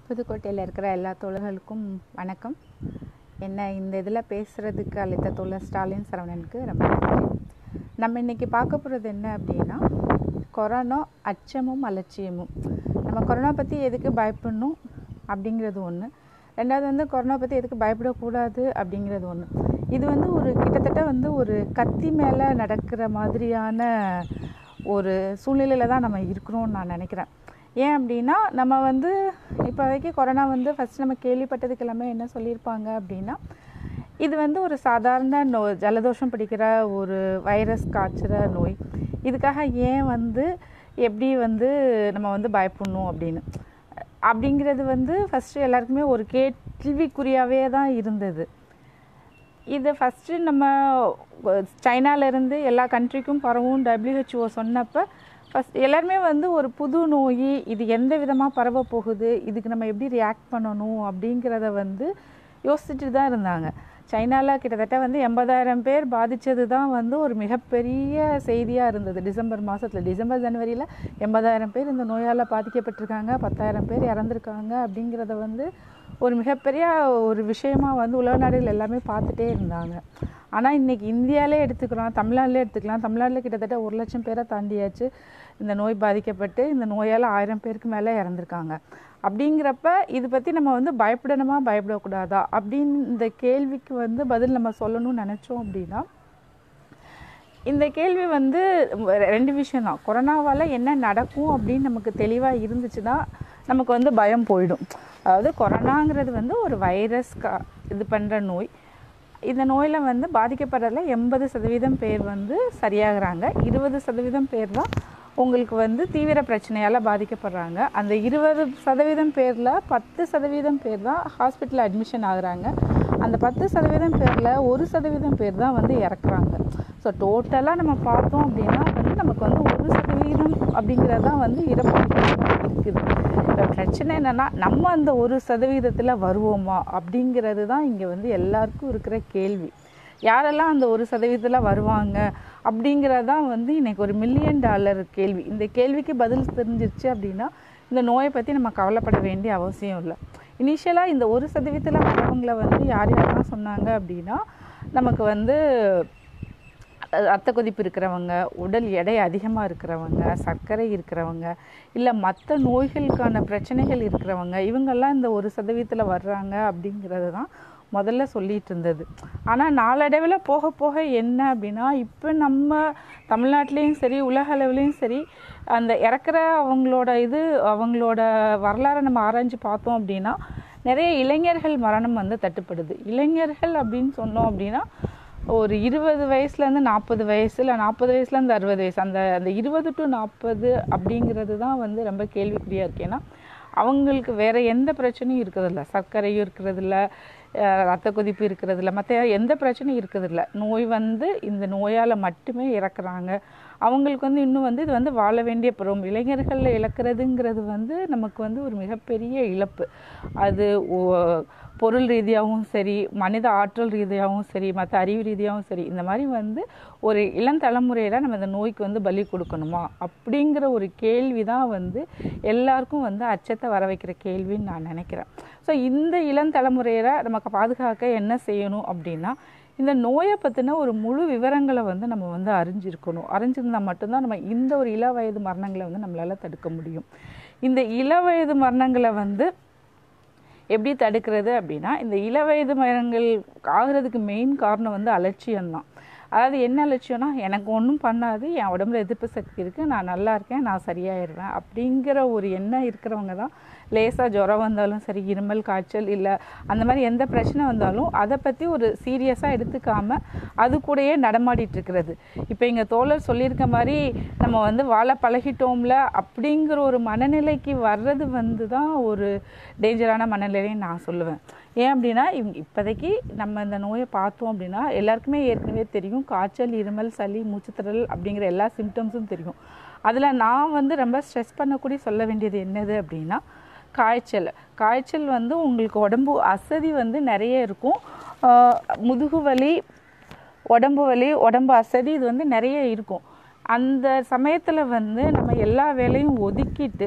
புதுக்கோட்டையில் இருக்கிற எல்லா தோழர்களுக்கும் வணக்கம் என்ன இந்த இதில் பேசுகிறதுக்கு அளித்த தோழர் ஸ்டாலின் சரவணனுக்கு ரொம்ப நன்றி நம்ம இன்றைக்கி பார்க்க போகிறது என்ன அப்படின்னா கொரோனா அச்சமும் அலட்சியமும் நம்ம கொரோனா பற்றி எதுக்கு பயப்படணும் அப்படிங்கிறது ஒன்று ரெண்டாவது வந்து கொரோனா பற்றி எதுக்கு பயப்படக்கூடாது அப்படிங்கிறது ஒன்று இது வந்து ஒரு கிட்டத்தட்ட வந்து ஒரு கத்தி மேலே நடக்கிற மாதிரியான ஒரு சூழ்நிலையில் தான் நம்ம இருக்கிறோம்னு நான் நினைக்கிறேன் ஏன் அப்படின்னா நம்ம வந்து இப்போதைக்கு கொரோனா வந்து ஃபஸ்ட் நம்ம கேள்விப்பட்டதுக்கு எல்லாமே என்ன சொல்லியிருப்பாங்க அப்படின்னா இது வந்து ஒரு சாதாரண நோ ஜலதோஷம் பிடிக்கிற ஒரு வைரஸ் காய்ச்சுற நோய் இதுக்காக ஏன் வந்து எப்படி வந்து நம்ம வந்து பயப்படணும் அப்படின்னு அப்படிங்கிறது வந்து ஃபஸ்ட்டு எல்லாருக்குமே ஒரு கேள்விக்குறியாகவே தான் இருந்தது இதை ஃபஸ்ட்டு நம்ம சைனாலேருந்து எல்லா கண்ட்ரிக்கும் பரவும் டபிள்யூஹெச்ஓ சொன்னப்போ ஃபஸ்ட் எல்லாருமே வந்து ஒரு புது நோய் இது எந்த விதமாக பரவ போகுது இதுக்கு நம்ம எப்படி ரியாக்ட் பண்ணணும் அப்படிங்கிறத வந்து யோசிச்சுட்டு தான் இருந்தாங்க சைனாவில் கிட்டத்தட்ட வந்து எண்பதாயிரம் பேர் பாதித்தது தான் வந்து ஒரு மிகப்பெரிய செய்தியாக இருந்தது டிசம்பர் மாதத்தில் டிசம்பர் ஜனவரியில் எண்பதாயிரம் பேர் இந்த நோயால் பாதிக்கப்பட்டிருக்காங்க பத்தாயிரம் பேர் இறந்துருக்காங்க அப்படிங்கிறத வந்து ஒரு மிகப்பெரிய ஒரு விஷயமா வந்து உலக நாடுகள் எல்லாமே பார்த்துட்டே இருந்தாங்க ஆனால் இன்றைக்கி இந்தியாவிலே எடுத்துக்கலாம் தமிழ்நாட்டிலே எடுத்துக்கலாம் தமிழ்நாட்டில் கிட்டத்தட்ட ஒரு லட்சம் பேரை தாண்டியாச்சு இந்த நோய் பாதிக்கப்பட்டு இந்த நோயால் ஆயிரம் பேருக்கு மேலே இறந்துருக்காங்க அப்படிங்கிறப்ப இது பற்றி நம்ம வந்து பயப்படணுமா பயப்படக்கூடாதா அப்படின்னு இந்த கேள்விக்கு வந்து பதில் நம்ம சொல்லணும்னு நினச்சோம் அப்படின்னா இந்த கேள்வி வந்து ரெண்டு விஷயம் தான் கொரோனாவால் என்ன நடக்கும் அப்படின்னு நமக்கு தெளிவாக இருந்துச்சுன்னா நமக்கு வந்து பயம் போயிடும் அதாவது கொரோனாங்கிறது வந்து ஒரு வைரஸ் கா இது பண்ணுற நோய் இந்த நோயில் வந்து பாதிக்கப்படுறதுல எண்பது சதவீதம் பேர் வந்து சரியாகிறாங்க இருபது சதவீதம் பேர் தான் உங்களுக்கு வந்து தீவிர பிரச்சனையால் பாதிக்கப்படுறாங்க அந்த இருபது சதவீதம் பேரில் பத்து சதவீதம் பேர் தான் ஹாஸ்பிட்டலில் அட்மிஷன் ஆகுறாங்க அந்த பத்து சதவீதம் பேரில் ஒரு சதவீதம் பேர் தான் வந்து இறக்குறாங்க ஸோ டோட்டலாக நம்ம பார்த்தோம் அப்படின்னா வந்து நமக்கு வந்து ஒரு சதவீதம் அப்படிங்கிறது தான் வந்து இறப்பு இருக்குது இப்போ பிரச்சனை என்னென்னா நம்ம அந்த ஒரு சதவீதத்தில் வருவோமா அப்படிங்கிறது தான் இங்கே வந்து எல்லாருக்கும் இருக்கிற கேள்வி யாரெல்லாம் அந்த ஒரு சதவீதத்தில் வருவாங்க அப்படிங்கிறது தான் வந்து இன்றைக்கி ஒரு மில்லியன் டாலர் கேள்வி இந்த கேள்விக்கு பதில் தெரிஞ்சிருச்சு அப்படின்னா இந்த நோயை பற்றி நம்ம கவலைப்பட வேண்டிய அவசியம் இல்லை இனிஷியலாக இந்த ஒரு சதவீதத்தில் வரவங்களை வந்து யார் யாரெல்லாம் சொன்னாங்க அப்படின்னா நமக்கு வந்து ரத்த கொதிப்பு இருக்கிறவங்க உடல் எடை அதிகமாக இருக்கிறவங்க சர்க்கரை இருக்கிறவங்க இல்லை மற்ற நோய்களுக்கான பிரச்சனைகள் இருக்கிறவங்க இவங்கெல்லாம் இந்த ஒரு சதவீதத்தில் வர்றாங்க அப்படிங்கிறது தான் முதல்ல சொல்லிட்டு இருந்தது ஆனால் நாளடைவில் போக போக என்ன அப்படின்னா இப்போ நம்ம தமிழ்நாட்டிலையும் சரி உலக அளவுலேயும் சரி அந்த இறக்குற அவங்களோட இது அவங்களோட வரலாறை நம்ம ஆராய்ஞ்சு பார்த்தோம் அப்படின்னா நிறைய இளைஞர்கள் மரணம் வந்து தட்டுப்படுது இளைஞர்கள் அப்படின்னு சொன்னோம் அப்படின்னா ஒரு இருபது வயசுலேருந்து நாற்பது வயசு இல்லை நாற்பது வயசுலேருந்து அறுபது வயசு அந்த அந்த இருபது டு நாற்பது அப்படிங்கிறது தான் வந்து ரொம்ப கேள்விக்குறியாக இருக்குது ஏன்னா அவங்களுக்கு வேறு எந்த பிரச்சனையும் இருக்கிறதில்ல சர்க்கரையும் இருக்கிறதில்ல ரத்த கொதிப்பு இருக்கிறதில்ல மற்ற எந்த பிரச்சனையும் இருக்கிறதில்ல நோய் வந்து இந்த நோயால் மட்டுமே இறக்குறாங்க அவங்களுக்கு வந்து இன்னும் வந்து இது வந்து வாழ வேண்டிய பருவம் இளைஞர்களில் இழக்கிறதுங்கிறது வந்து நமக்கு வந்து ஒரு மிகப்பெரிய இழப்பு அது பொருள் ரீதியாகவும் சரி மனித ஆற்றல் ரீதியாகவும் சரி மற்ற அறிவு ரீதியாகவும் சரி இந்த மாதிரி வந்து ஒரு இளம் தலைமுறையில் நம்ம இந்த நோய்க்கு வந்து பலி கொடுக்கணுமா அப்படிங்கிற ஒரு கேள்வி தான் வந்து எல்லாருக்கும் வந்து அச்சத்தை வர வைக்கிற கேள்வின்னு நான் நினைக்கிறேன் ஸோ இந்த இளம் தலைமுறையில் நமக்கு பாதுகாக்க என்ன செய்யணும் அப்படின்னா இந்த நோயை பற்றின ஒரு முழு விவரங்களை வந்து நம்ம வந்து அறிஞ்சிருக்கணும் அறிஞ்சிருந்தால் மட்டும்தான் நம்ம இந்த ஒரு இள வயது மரணங்களை வந்து நம்மளால் தடுக்க முடியும் இந்த இள வயது மரணங்களை வந்து எப்படி தடுக்கிறது அப்படின்னா இந்த இளவயது மரணங்கள் ஆகிறதுக்கு மெயின் காரணம் வந்து அலட்சியம்தான் அதாவது என்ன அலட்சியம்னா எனக்கு ஒன்றும் பண்ணாது என் உடம்புல எதிர்ப்பு சக்தி இருக்குது நான் நல்லா இருக்கேன் நான் சரியாயிடுவேன் அப்படிங்கிற ஒரு எண்ணம் இருக்கிறவங்க தான் லேசாக ஜுரம் வந்தாலும் சரி இருமல் காய்ச்சல் இல்லை அந்த மாதிரி எந்த பிரச்சனை வந்தாலும் அதை பற்றி ஒரு சீரியஸாக எடுத்துக்காமல் அது கூடயே நடமாடிட்டு இருக்கிறது இப்போ இங்கே தோழர் சொல்லியிருக்க மாதிரி நம்ம வந்து வாழ பழகிட்டோம்ல அப்படிங்கிற ஒரு மனநிலைக்கு வர்றது வந்து தான் ஒரு டேஞ்சரான மனநிலைன்னு நான் சொல்லுவேன் ஏன் அப்படின்னா இவங்க இப்போதைக்கு நம்ம இந்த நோயை பார்த்தோம் அப்படின்னா எல்லாருக்குமே ஏற்கனவே தெரியும் காய்ச்சல் இருமல் சளி மூச்சுத்திரல் அப்படிங்கிற எல்லா சிம்டம்ஸும் தெரியும் அதில் நான் வந்து ரொம்ப ஸ்ட்ரெஸ் பண்ணக்கூடிய சொல்ல வேண்டியது என்னது அப்படின்னா காய்ச்சல் காய்ச்சல் வந்து உங்களுக்கு உடம்பு அசதி வந்து நிறைய இருக்கும் முதுகு வலி உடம்பு வலி உடம்பு அசதி இது வந்து நிறைய இருக்கும் அந்த சமயத்தில் வந்து நம்ம எல்லா வேலையும் ஒதுக்கிட்டு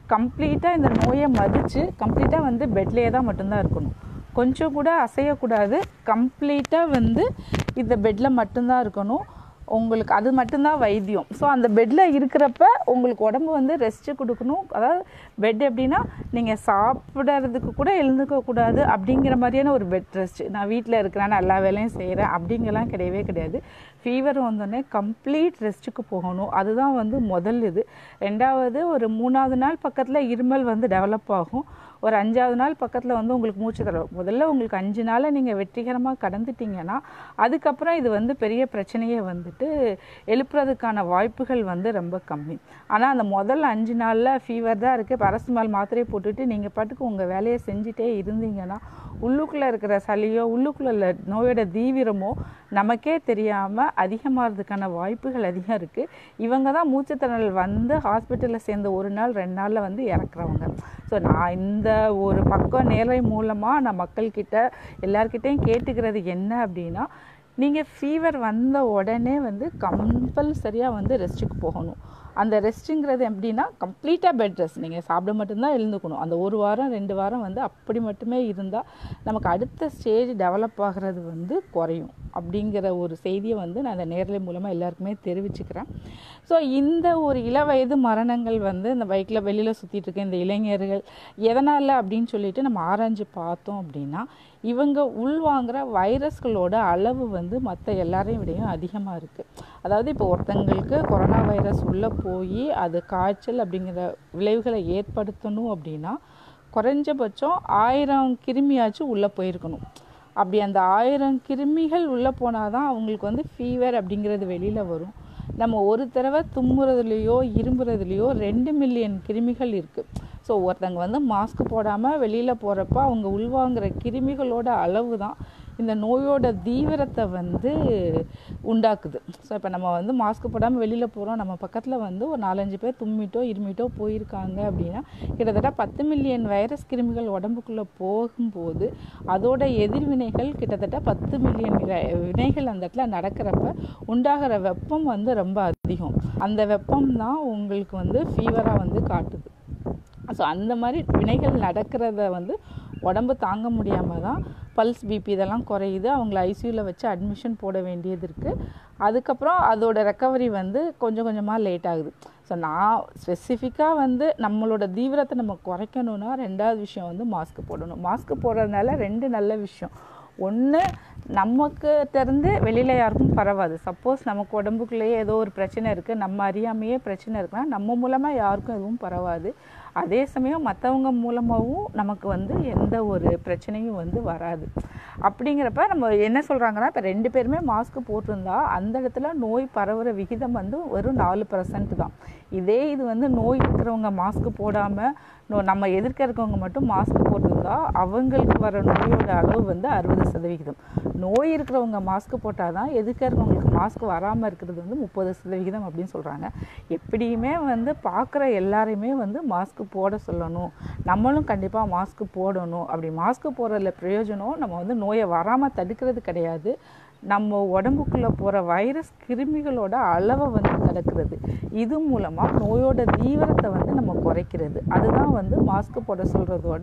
கம்ப்ளீட்டாக இந்த நோயை மதித்து கம்ப்ளீட்டாக வந்து பெட்லேயே தான் மட்டும்தான் இருக்கணும் கொஞ்சம் கூட அசையக்கூடாது கம்ப்ளீட்டாக வந்து இந்த பெட்டில் மட்டும்தான் இருக்கணும் உங்களுக்கு அது மட்டும்தான் வைத்தியம் ஸோ அந்த பெட்டில் இருக்கிறப்ப உங்களுக்கு உடம்பு வந்து ரெஸ்ட்டு கொடுக்கணும் அதாவது பெட் எப்படின்னா நீங்கள் சாப்பிட்றதுக்கு கூட எழுந்துக்க கூடாது அப்படிங்கிற மாதிரியான ஒரு பெட் ரெஸ்ட் நான் வீட்டில் இருக்கிறேன் நான் எல்லா வேலையும் செய்கிறேன் அப்படிங்கலாம் கிடையவே கிடையாது ஃபீவர் வந்தோடனே கம்ப்ளீட் ரெஸ்ட்டுக்கு போகணும் அதுதான் வந்து முதல் இது ரெண்டாவது ஒரு மூணாவது நாள் பக்கத்தில் இருமல் வந்து டெவலப் ஆகும் ஒரு அஞ்சாவது நாள் பக்கத்தில் வந்து உங்களுக்கு மூச்சு தரும் முதல்ல உங்களுக்கு அஞ்சு நாளை நீங்கள் வெற்றிகரமாக கடந்துட்டீங்கன்னா அதுக்கப்புறம் இது வந்து பெரிய பிரச்சனையே வந்துட்டு எழுப்புறதுக்கான வாய்ப்புகள் வந்து ரொம்ப கம்மி ஆனால் அந்த முதல் அஞ்சு நாளில் ஃபீவர் தான் இருக்குது பேரசிமால் மாத்திரையை போட்டுட்டு நீங்கள் பாட்டுக்கு உங்கள் வேலையை செஞ்சுட்டே இருந்தீங்கன்னா உள்ளுக்குள்ளே இருக்கிற சளியோ உள்ளுக்குள்ளே உள்ள நோயோட தீவிரமோ நமக்கே தெரியாமல் அதிகமாகிறதுக்கான வாய்ப்புகள் அதிகம் இருக்குது இவங்க தான் மூச்சுத்திணறல் வந்து ஹாஸ்பிட்டலில் சேர்ந்த ஒரு நாள் ரெண்டு நாளில் வந்து இறக்குறவங்க ஸோ நான் இந்த ஒரு பக்கம் நேரை மூலமாக நான் மக்கள்கிட்ட எல்லார்கிட்டையும் கேட்டுக்கிறது என்ன அப்படின்னா நீங்கள் ஃபீவர் வந்த உடனே வந்து கம்பல்சரியாக வந்து ரெஸ்ட்டுக்கு போகணும் அந்த ரெஸ்ட்டுங்கிறது எப்படின்னா கம்ப்ளீட்டாக பெட் ரெஸ்ட் நீங்கள் சாப்பிட மட்டும்தான் எழுந்துக்கணும் அந்த ஒரு வாரம் ரெண்டு வாரம் வந்து அப்படி மட்டுமே இருந்தால் நமக்கு அடுத்த ஸ்டேஜ் டெவலப் ஆகிறது வந்து குறையும் அப்படிங்கிற ஒரு செய்தியை வந்து நான் அந்த நேரலை மூலமாக எல்லாருக்குமே தெரிவிச்சுக்கிறேன் ஸோ இந்த ஒரு இள வயது மரணங்கள் வந்து இந்த பைக்கில் வெளியில் சுற்றிட்டு இருக்க இந்த இளைஞர்கள் எதனால் அப்படின்னு சொல்லிட்டு நம்ம ஆராய்ஞ்சு பார்த்தோம் அப்படின்னா இவங்க உள்வாங்கிற வைரஸ்களோட அளவு வந்து மற்ற எல்லாரையும் விடையும் அதிகமாக இருக்குது அதாவது இப்போ ஒருத்தங்களுக்கு கொரோனா வைரஸ் உள்ளே போய் அது காய்ச்சல் அப்படிங்கிற விளைவுகளை ஏற்படுத்தணும் அப்படின்னா குறைஞ்சபட்சம் ஆயிரம் கிருமியாச்சும் உள்ளே போயிருக்கணும் அப்படி அந்த ஆயிரம் கிருமிகள் உள்ளே போனால் தான் அவங்களுக்கு வந்து ஃபீவர் அப்படிங்கிறது வெளியில் வரும் நம்ம ஒரு தடவை தும்முறதுலேயோ இரும்புறதுலேயோ ரெண்டு மில்லியன் கிருமிகள் இருக்குது ஸோ ஒருத்தங்க வந்து மாஸ்க் போடாமல் வெளியில் போகிறப்ப அவங்க உள்வாங்கிற கிருமிகளோட அளவு தான் இந்த நோயோட தீவிரத்தை வந்து உண்டாக்குது ஸோ இப்போ நம்ம வந்து மாஸ்க் போடாமல் வெளியில் போகிறோம் நம்ம பக்கத்தில் வந்து ஒரு நாலஞ்சு பேர் தும்மிட்டோ இருமிட்டோ போயிருக்காங்க அப்படின்னா கிட்டத்தட்ட பத்து மில்லியன் வைரஸ் கிருமிகள் உடம்புக்குள்ளே போகும்போது அதோட எதிர்வினைகள் கிட்டத்தட்ட பத்து மில்லியன் வினைகள் அந்த இடத்துல நடக்கிறப்ப உண்டாகிற வெப்பம் வந்து ரொம்ப அதிகம் அந்த வெப்பம் தான் உங்களுக்கு வந்து ஃபீவராக வந்து காட்டுது ஸோ அந்த மாதிரி வினைகள் நடக்கிறத வந்து உடம்பு தாங்க முடியாமல் தான் பல்ஸ் பிபி இதெல்லாம் குறையுது அவங்கள ஐசியூவில் வச்சு அட்மிஷன் போட வேண்டியது இருக்குது அதுக்கப்புறம் அதோட ரெக்கவரி வந்து கொஞ்சம் கொஞ்சமாக லேட் ஆகுது ஸோ நான் ஸ்பெசிஃபிக்காக வந்து நம்மளோட தீவிரத்தை நம்ம குறைக்கணுன்னா ரெண்டாவது விஷயம் வந்து மாஸ்க் போடணும் மாஸ்க் போடுறதுனால ரெண்டு நல்ல விஷயம் ஒன்று நமக்கு திறந்து வெளியில் யாருக்கும் பரவாது சப்போஸ் நமக்கு உடம்புக்குள்ளேயே ஏதோ ஒரு பிரச்சனை இருக்குது நம்ம அறியாமையே பிரச்சனை இருக்குன்னா நம்ம மூலமாக யாருக்கும் எதுவும் பரவாது அதே சமயம் மற்றவங்க மூலமாகவும் நமக்கு வந்து எந்த ஒரு பிரச்சனையும் வந்து வராது அப்படிங்கிறப்ப நம்ம என்ன சொல்கிறாங்கன்னா இப்போ ரெண்டு பேருமே மாஸ்க் போட்டிருந்தா அந்த இடத்துல நோய் பரவுற விகிதம் வந்து வெறும் நாலு பர்சன்ட் தான் இதே இது வந்து நோய் இருக்கிறவங்க மாஸ்க் போடாமல் நோ நம்ம எதிர்க்க இருக்கவங்க மட்டும் மாஸ்க் போட்டிருந்தா அவங்களுக்கு வர நோயோட அளவு வந்து அறுபது சதவிகிதம் நோய் இருக்கிறவங்க மாஸ்க் போட்டால் தான் எதிர்க்க இருக்கவங்களுக்கு மாஸ்க் வராமல் இருக்கிறது வந்து முப்பது சதவிகிதம் அப்படின்னு சொல்கிறாங்க எப்படியுமே வந்து பார்க்குற எல்லாரையுமே வந்து மாஸ்க் போட சொல்லணும் நம்மளும் கண்டிப்பாக மாஸ்க் போடணும் அப்படி மாஸ்க் போடுறதுல பிரயோஜனம் நம்ம வந்து நோயை வராமல் தடுக்கிறது கிடையாது நம்ம உடம்புக்குள்ளே போகிற வைரஸ் கிருமிகளோட அளவை வந்து தடுக்கிறது இது மூலமாக நோயோட தீவிரத்தை வந்து நம்ம குறைக்கிறது அதுதான் வந்து மாஸ்க் போட சொல்கிறதோட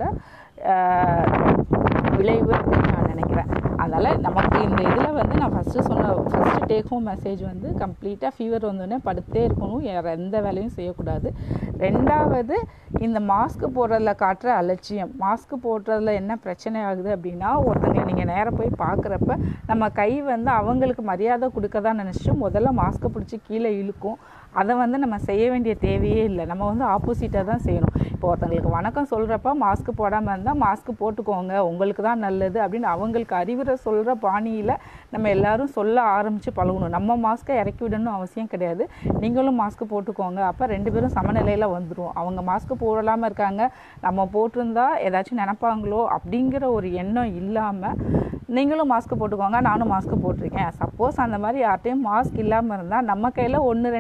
விளைவு அப்படின்னு நான் நினைக்கிறேன் அதனால் நமக்கு இந்த இதில் வந்து நான் ஃபஸ்ட்டு சொன்ன ஃபஸ்ட்டு டேக் ஹோம் மெசேஜ் வந்து கம்ப்ளீட்டாக ஃபீவர் வந்தோடனே படுத்தே இருக்கணும் வேறு எந்த வேலையும் செய்யக்கூடாது ரெண்டாவது இந்த மாஸ்க் போடுறதுல காட்டுற அலட்சியம் மாஸ்க் போடுறதுல என்ன பிரச்சனை ஆகுது அப்படின்னா ஒருத்தங்களை நீங்கள் நேராக போய் பார்க்குறப்ப நம்ம கை வந்து அவங்களுக்கு மரியாதை கொடுக்க தான் நினச்சிட்டு முதல்ல மாஸ்க்கை பிடிச்சி கீழே இழுக்கும் அதை வந்து நம்ம செய்ய வேண்டிய தேவையே இல்லை நம்ம வந்து ஆப்போசிட்டாக தான் செய்யணும் இப்போ ஒருத்தங்களுக்கு வணக்கம் சொல்கிறப்ப மாஸ்க் போடாமல் இருந்தால் மாஸ்க் போட்டுக்கோங்க உங்களுக்கு தான் நல்லது அப்படின்னு அவங்களுக்கு அறிவுரை சொல்கிற பாணியில் நம்ம எல்லாரும் சொல்ல ஆரம்பித்து பழகணும் நம்ம மாஸ்க்கை இறக்கி விடணும் அவசியம் கிடையாது நீங்களும் மாஸ்க் போட்டுக்கோங்க அப்போ ரெண்டு பேரும் சமநிலையில் வந்துடும் அவங்க மாஸ்க் போடலாமல் இருக்காங்க நம்ம போட்டிருந்தா ஏதாச்சும் நினப்பாங்களோ அப்படிங்கிற ஒரு எண்ணம் இல்லாமல் நீங்களும் மாஸ்க் போட்டுக்கோங்க நானும் மாஸ்க் போட்டிருக்கேன் சப்போஸ் அந்த மாதிரி யார்ட்டையும் மாஸ்க் இல்லாமல் இருந்தால் நம்ம கையில் ஒன்று ரெண்டு மாஸ்க்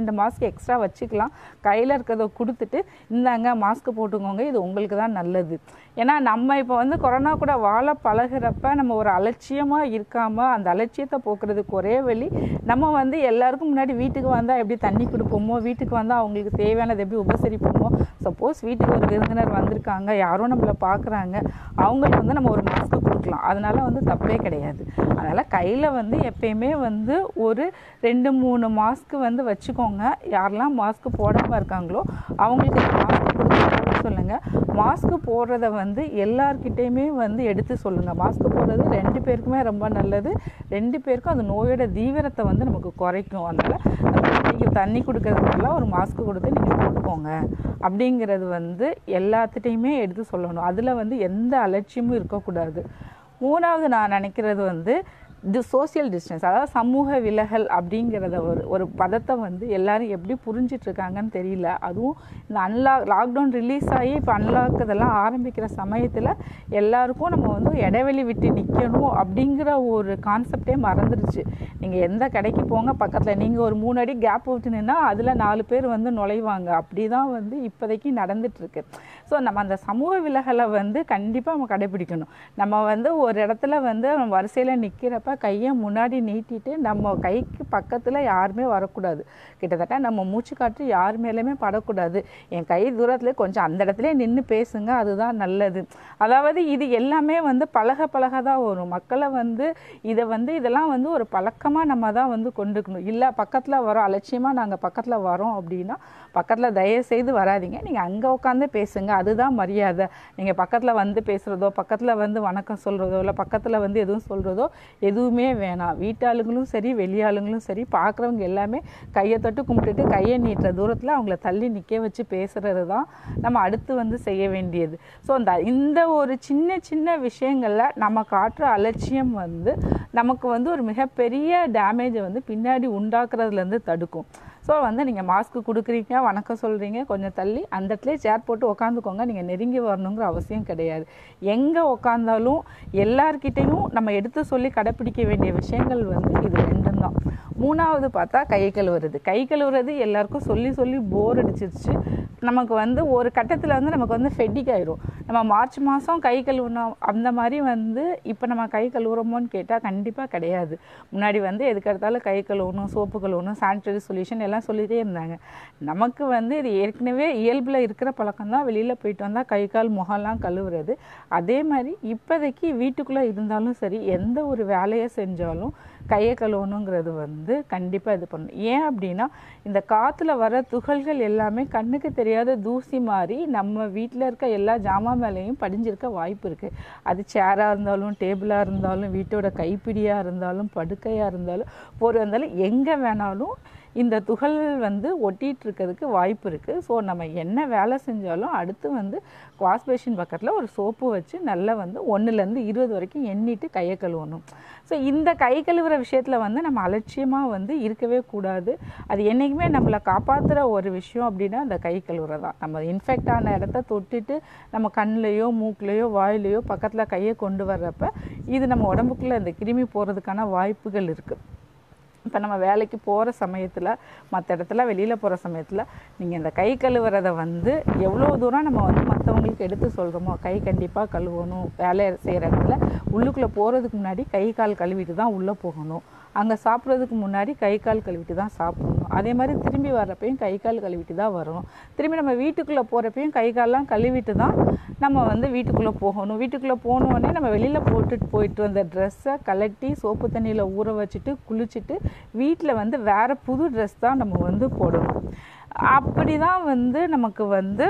மாஸ்க் எக்ஸ்ட்ரா வச்சுக்கலாம் கையில் இருக்கிறத கொடுத்துட்டு இந்தாங்க மாஸ்க் போட்டுக்கோங்க இது உங்களுக்கு தான் நல்லது ஏன்னா நம்ம இப்போ வந்து கொரோனா கூட வாழ பழகிறப்ப நம்ம ஒரு அலட்சியமாக இருக்காமல் அந்த அலட்சியத்தை போக்குறதுக்கு ஒரே வழி நம்ம வந்து எல்லாருக்கும் முன்னாடி வீட்டுக்கு வந்தால் எப்படி தண்ணி கொடுப்போமோ வீட்டுக்கு வந்தால் அவங்களுக்கு தேவையானது எப்படி உபசரிப்போமோ சப்போஸ் வீட்டுக்கு ஒரு விருந்தினர் வந்திருக்காங்க யாரும் நம்மளை பார்க்குறாங்க அவங்களுக்கு வந்து நம்ம ஒரு மாஸ்க் கொடுக்கலாம் அதனால வந்து தப்பே கிடையாது அதனால் கையில் வந்து எப்பயுமே வந்து ஒரு ரெண்டு மூணு மாஸ்க் வந்து வச்சுக்கோங்க யாரெல்லாம் மாஸ்க் போடாமல் இருக்காங்களோ அவங்களுக்கு மாஸ்க் கொடுத்து போட சொல்லுங்கள் மாஸ்க் போடுறத வந்து எல்லார்கிட்டேயுமே வந்து எடுத்து சொல்லுங்கள் மாஸ்க் போடுறது ரெண்டு பேருக்குமே ரொம்ப நல்லது ரெண்டு பேருக்கும் அந்த நோயோட தீவிரத்தை வந்து நமக்கு குறைக்கும் அதனால் நீங்கள் தண்ணி கொடுக்கறதுனால ஒரு மாஸ்க் கொடுத்து நீங்கள் போட்டுக்கோங்க அப்படிங்கிறது வந்து எல்லாத்துட்டையுமே எடுத்து சொல்லணும் அதில் வந்து எந்த அலட்சியமும் இருக்கக்கூடாது மூணாவது நான் நினைக்கிறது வந்து டி சோசியல் டிஸ்டன்ஸ் அதாவது சமூக விலகல் அப்படிங்கிறத ஒரு ஒரு பதத்தை வந்து எல்லாரும் எப்படி புரிஞ்சிட்டு இருக்காங்கன்னு தெரியல அதுவும் இந்த அன்லாக் லாக்டவுன் ரிலீஸ் ஆகி இப்போ அன்லாக் இதெல்லாம் ஆரம்பிக்கிற சமயத்தில் எல்லாருக்கும் நம்ம வந்து இடைவெளி விட்டு நிற்கணும் அப்படிங்கிற ஒரு கான்செப்டே மறந்துடுச்சு நீங்கள் எந்த கடைக்கு போங்க பக்கத்தில் நீங்கள் ஒரு மூணு அடி கேப் விட்டு நின்னா அதில் நாலு பேர் வந்து நுழைவாங்க அப்படி தான் வந்து இப்போதைக்கு நடந்துட்டுருக்கு ஸோ நம்ம அந்த சமூக விலகலை வந்து கண்டிப்பாக நம்ம கடைபிடிக்கணும் நம்ம வந்து ஒரு இடத்துல வந்து வரிசையில் நிற்கிறப்ப கையை முன்னாடி நீட்டிட்டு நம்ம கைக்கு பக்கத்தில் யாருமே வரக்கூடாது கிட்டத்தட்ட நம்ம மூச்சு காற்று யார் மேலேயுமே படக்கூடாது என் கை தூரத்தில் கொஞ்சம் அந்த இடத்துல நின்று பேசுங்க அதுதான் நல்லது அதாவது இது எல்லாமே வந்து பழக பழக தான் வரும் மக்களை வந்து இதை வந்து இதெல்லாம் வந்து ஒரு பழக்கமாக நம்ம தான் வந்து கொண்டுக்கணும் இல்லை பக்கத்தில் வரோம் அலட்சியமாக நாங்கள் பக்கத்தில் வரோம் அப்படின்னா பக்கத்தில் தயவு செய்து வராதீங்க நீங்கள் அங்கே உட்காந்து பேசுங்க அதுதான் மரியாதை நீங்கள் பக்கத்தில் வந்து பேசுகிறதோ பக்கத்தில் வந்து வணக்கம் சொல்கிறதோ இல்லை பக்கத்தில் வந்து எதுவும் சொல்கிறதோ எதுவுமே வேணாம் வீட்டாளுங்களும் சரி வெளியாளுங்களும் சரி பார்க்குறவங்க எல்லாமே கையை தொட்டு கும்பிட்டுட்டு கையை நீட்டுற தூரத்தில் அவங்கள தள்ளி நிற்க வச்சு பேசுகிறது தான் நம்ம அடுத்து வந்து செய்ய வேண்டியது ஸோ அந்த இந்த ஒரு சின்ன சின்ன விஷயங்களில் நம்ம காட்டுற அலட்சியம் வந்து நமக்கு வந்து ஒரு மிகப்பெரிய டேமேஜை வந்து பின்னாடி உண்டாக்குறதுலேருந்து தடுக்கும் ஸோ வந்து நீங்கள் மாஸ்க் கொடுக்குறீங்க வணக்கம் சொல்கிறீங்க கொஞ்சம் தள்ளி அந்த இடத்துல சேர் போட்டு உக்காந்துக்கோங்க நீங்கள் நெருங்கி வரணுங்கிற அவசியம் கிடையாது எங்கே உக்காந்தாலும் எல்லார்கிட்டையும் நம்ம எடுத்து சொல்லி கடைப்பிடிக்க வேண்டிய விஷயங்கள் வந்து இது ரெண்டும் தான் மூணாவது பார்த்தா கை கழுவுறது கை கழுவுறது எல்லாருக்கும் சொல்லி சொல்லி போர் அடிச்சிருச்சு நமக்கு வந்து ஒரு கட்டத்தில் வந்து நமக்கு வந்து ஃபெட்டிக் ஆயிரும் நம்ம மார்ச் மாதம் கை கழுவுனோம் அந்த மாதிரி வந்து இப்போ நம்ம கை கழுவுறோமோன்னு கேட்டால் கண்டிப்பாக கிடையாது முன்னாடி வந்து எதுக்கு எடுத்தாலும் கை கழுவணும் சோப்பு கழுவணும் சானிட்டரி சொல்யூஷன் எல்லாம் சொல்லிகிட்டே இருந்தாங்க நமக்கு வந்து இது ஏற்கனவே இயல்பில் இருக்கிற பழக்கம் தான் வெளியில் போயிட்டு வந்தால் கை கால் முகம்லாம் கழுவுறது அதே மாதிரி இப்போதைக்கு வீட்டுக்குள்ளே இருந்தாலும் சரி எந்த ஒரு வேலையை செஞ்சாலும் கையை கழுவணுங்கிறது வந்து கண்டிப்பாக இது பண்ணணும் ஏன் அப்படின்னா இந்த காற்றுல வர துகள்கள் எல்லாமே கண்ணுக்கு தெரியாத தூசி மாதிரி நம்ம வீட்டில் இருக்க எல்லா ஜாமான் மேலேயும் படிஞ்சிருக்க வாய்ப்பு இருக்குது அது சேராக இருந்தாலும் டேபிளாக இருந்தாலும் வீட்டோட கைப்பிடியாக இருந்தாலும் படுக்கையாக இருந்தாலும் போர் இருந்தாலும் எங்கே வேணாலும் இந்த துகள் வந்து ஒட்டிகிட்டு இருக்கிறதுக்கு வாய்ப்பு இருக்குது ஸோ நம்ம என்ன வேலை செஞ்சாலும் அடுத்து வந்து வாஷ் பேஷின் பக்கத்தில் ஒரு சோப்பு வச்சு நல்லா வந்து ஒன்றுலேருந்து இருபது வரைக்கும் எண்ணிட்டு கையை கழுவணும் ஸோ இந்த கை கழுவுற விஷயத்தில் வந்து நம்ம அலட்சியமாக வந்து இருக்கவே கூடாது அது என்றைக்குமே நம்மளை காப்பாற்றுற ஒரு விஷயம் அப்படின்னா அந்த கை கழுவுறது தான் நம்ம இன்ஃபெக்ட் ஆன இடத்த தொட்டுட்டு நம்ம கண்ணிலையோ மூக்குலையோ வாயிலையோ பக்கத்தில் கையை கொண்டு வர்றப்ப இது நம்ம உடம்புக்குள்ளே இந்த கிருமி போகிறதுக்கான வாய்ப்புகள் இருக்குது இப்போ நம்ம வேலைக்கு போகிற சமயத்தில் மற்ற இடத்துல வெளியில் போகிற சமயத்தில் நீங்கள் இந்த கை கழுவுறதை வந்து எவ்வளோ தூரம் நம்ம வந்து மற்றவங்களுக்கு எடுத்து சொல்கிறோமோ கை கண்டிப்பாக கழுவணும் வேலை செய்கிற இடத்துல உள்ளுக்குள்ளே போகிறதுக்கு முன்னாடி கை கால் கழுவிட்டு தான் உள்ளே போகணும் அங்கே சாப்பிட்றதுக்கு முன்னாடி கை கால் கழுவிட்டு தான் சாப்பிடணும் அதே மாதிரி திரும்பி வர்றப்பையும் கை கால் கழுவிட்டு தான் வரணும் திரும்பி நம்ம வீட்டுக்குள்ளே போகிறப்பையும் கை கால்லாம் கழுவிட்டு தான் நம்ம வந்து வீட்டுக்குள்ளே போகணும் வீட்டுக்குள்ளே போனோடனே நம்ம வெளியில் போட்டுட்டு போயிட்டு வந்த ட்ரெஸ்ஸை கலட்டி சோப்பு தண்ணியில் ஊற வச்சுட்டு குளிச்சுட்டு வீட்டில் வந்து வேறு புது ட்ரெஸ் தான் நம்ம வந்து போடணும் அப்படி தான் வந்து நமக்கு வந்து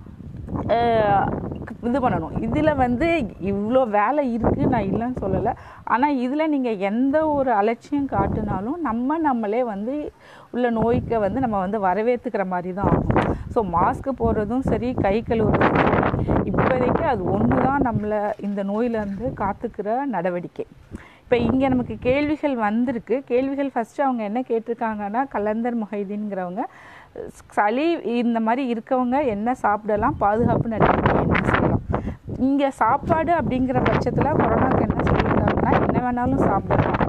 இது பண்ணணும் இதில் வந்து இவ்வளோ வேலை இருக்குது நான் இல்லைன்னு சொல்லலை ஆனால் இதில் நீங்கள் எந்த ஒரு அலட்சியம் காட்டினாலும் நம்ம நம்மளே வந்து உள்ள நோய்க்கு வந்து நம்ம வந்து வரவேற்றுக்கிற மாதிரி தான் ஆகும் ஸோ மாஸ்க் போடுறதும் சரி கை கழுவுறதும் சரி இப்போதைக்கு அது ஒன்று தான் நம்மளை இந்த நோயிலேருந்து காத்துக்கிற நடவடிக்கை இப்போ இங்கே நமக்கு கேள்விகள் வந்திருக்கு கேள்விகள் ஃபஸ்ட்டு அவங்க என்ன கேட்டிருக்காங்கன்னா கலந்தர் முஹைதீன்கிறவங்க சளி இந்த மாதிரி இருக்கவங்க என்ன சாப்பிடலாம் பாதுகாப்பு நடவடிக்கை என்ன செய்யலாம் இங்கே சாப்பாடு அப்படிங்கிற பட்சத்தில் கொரோனாக்கு என்ன சொல்லியிருக்காங்கன்னா என்ன வேணாலும் சாப்பிடலாம்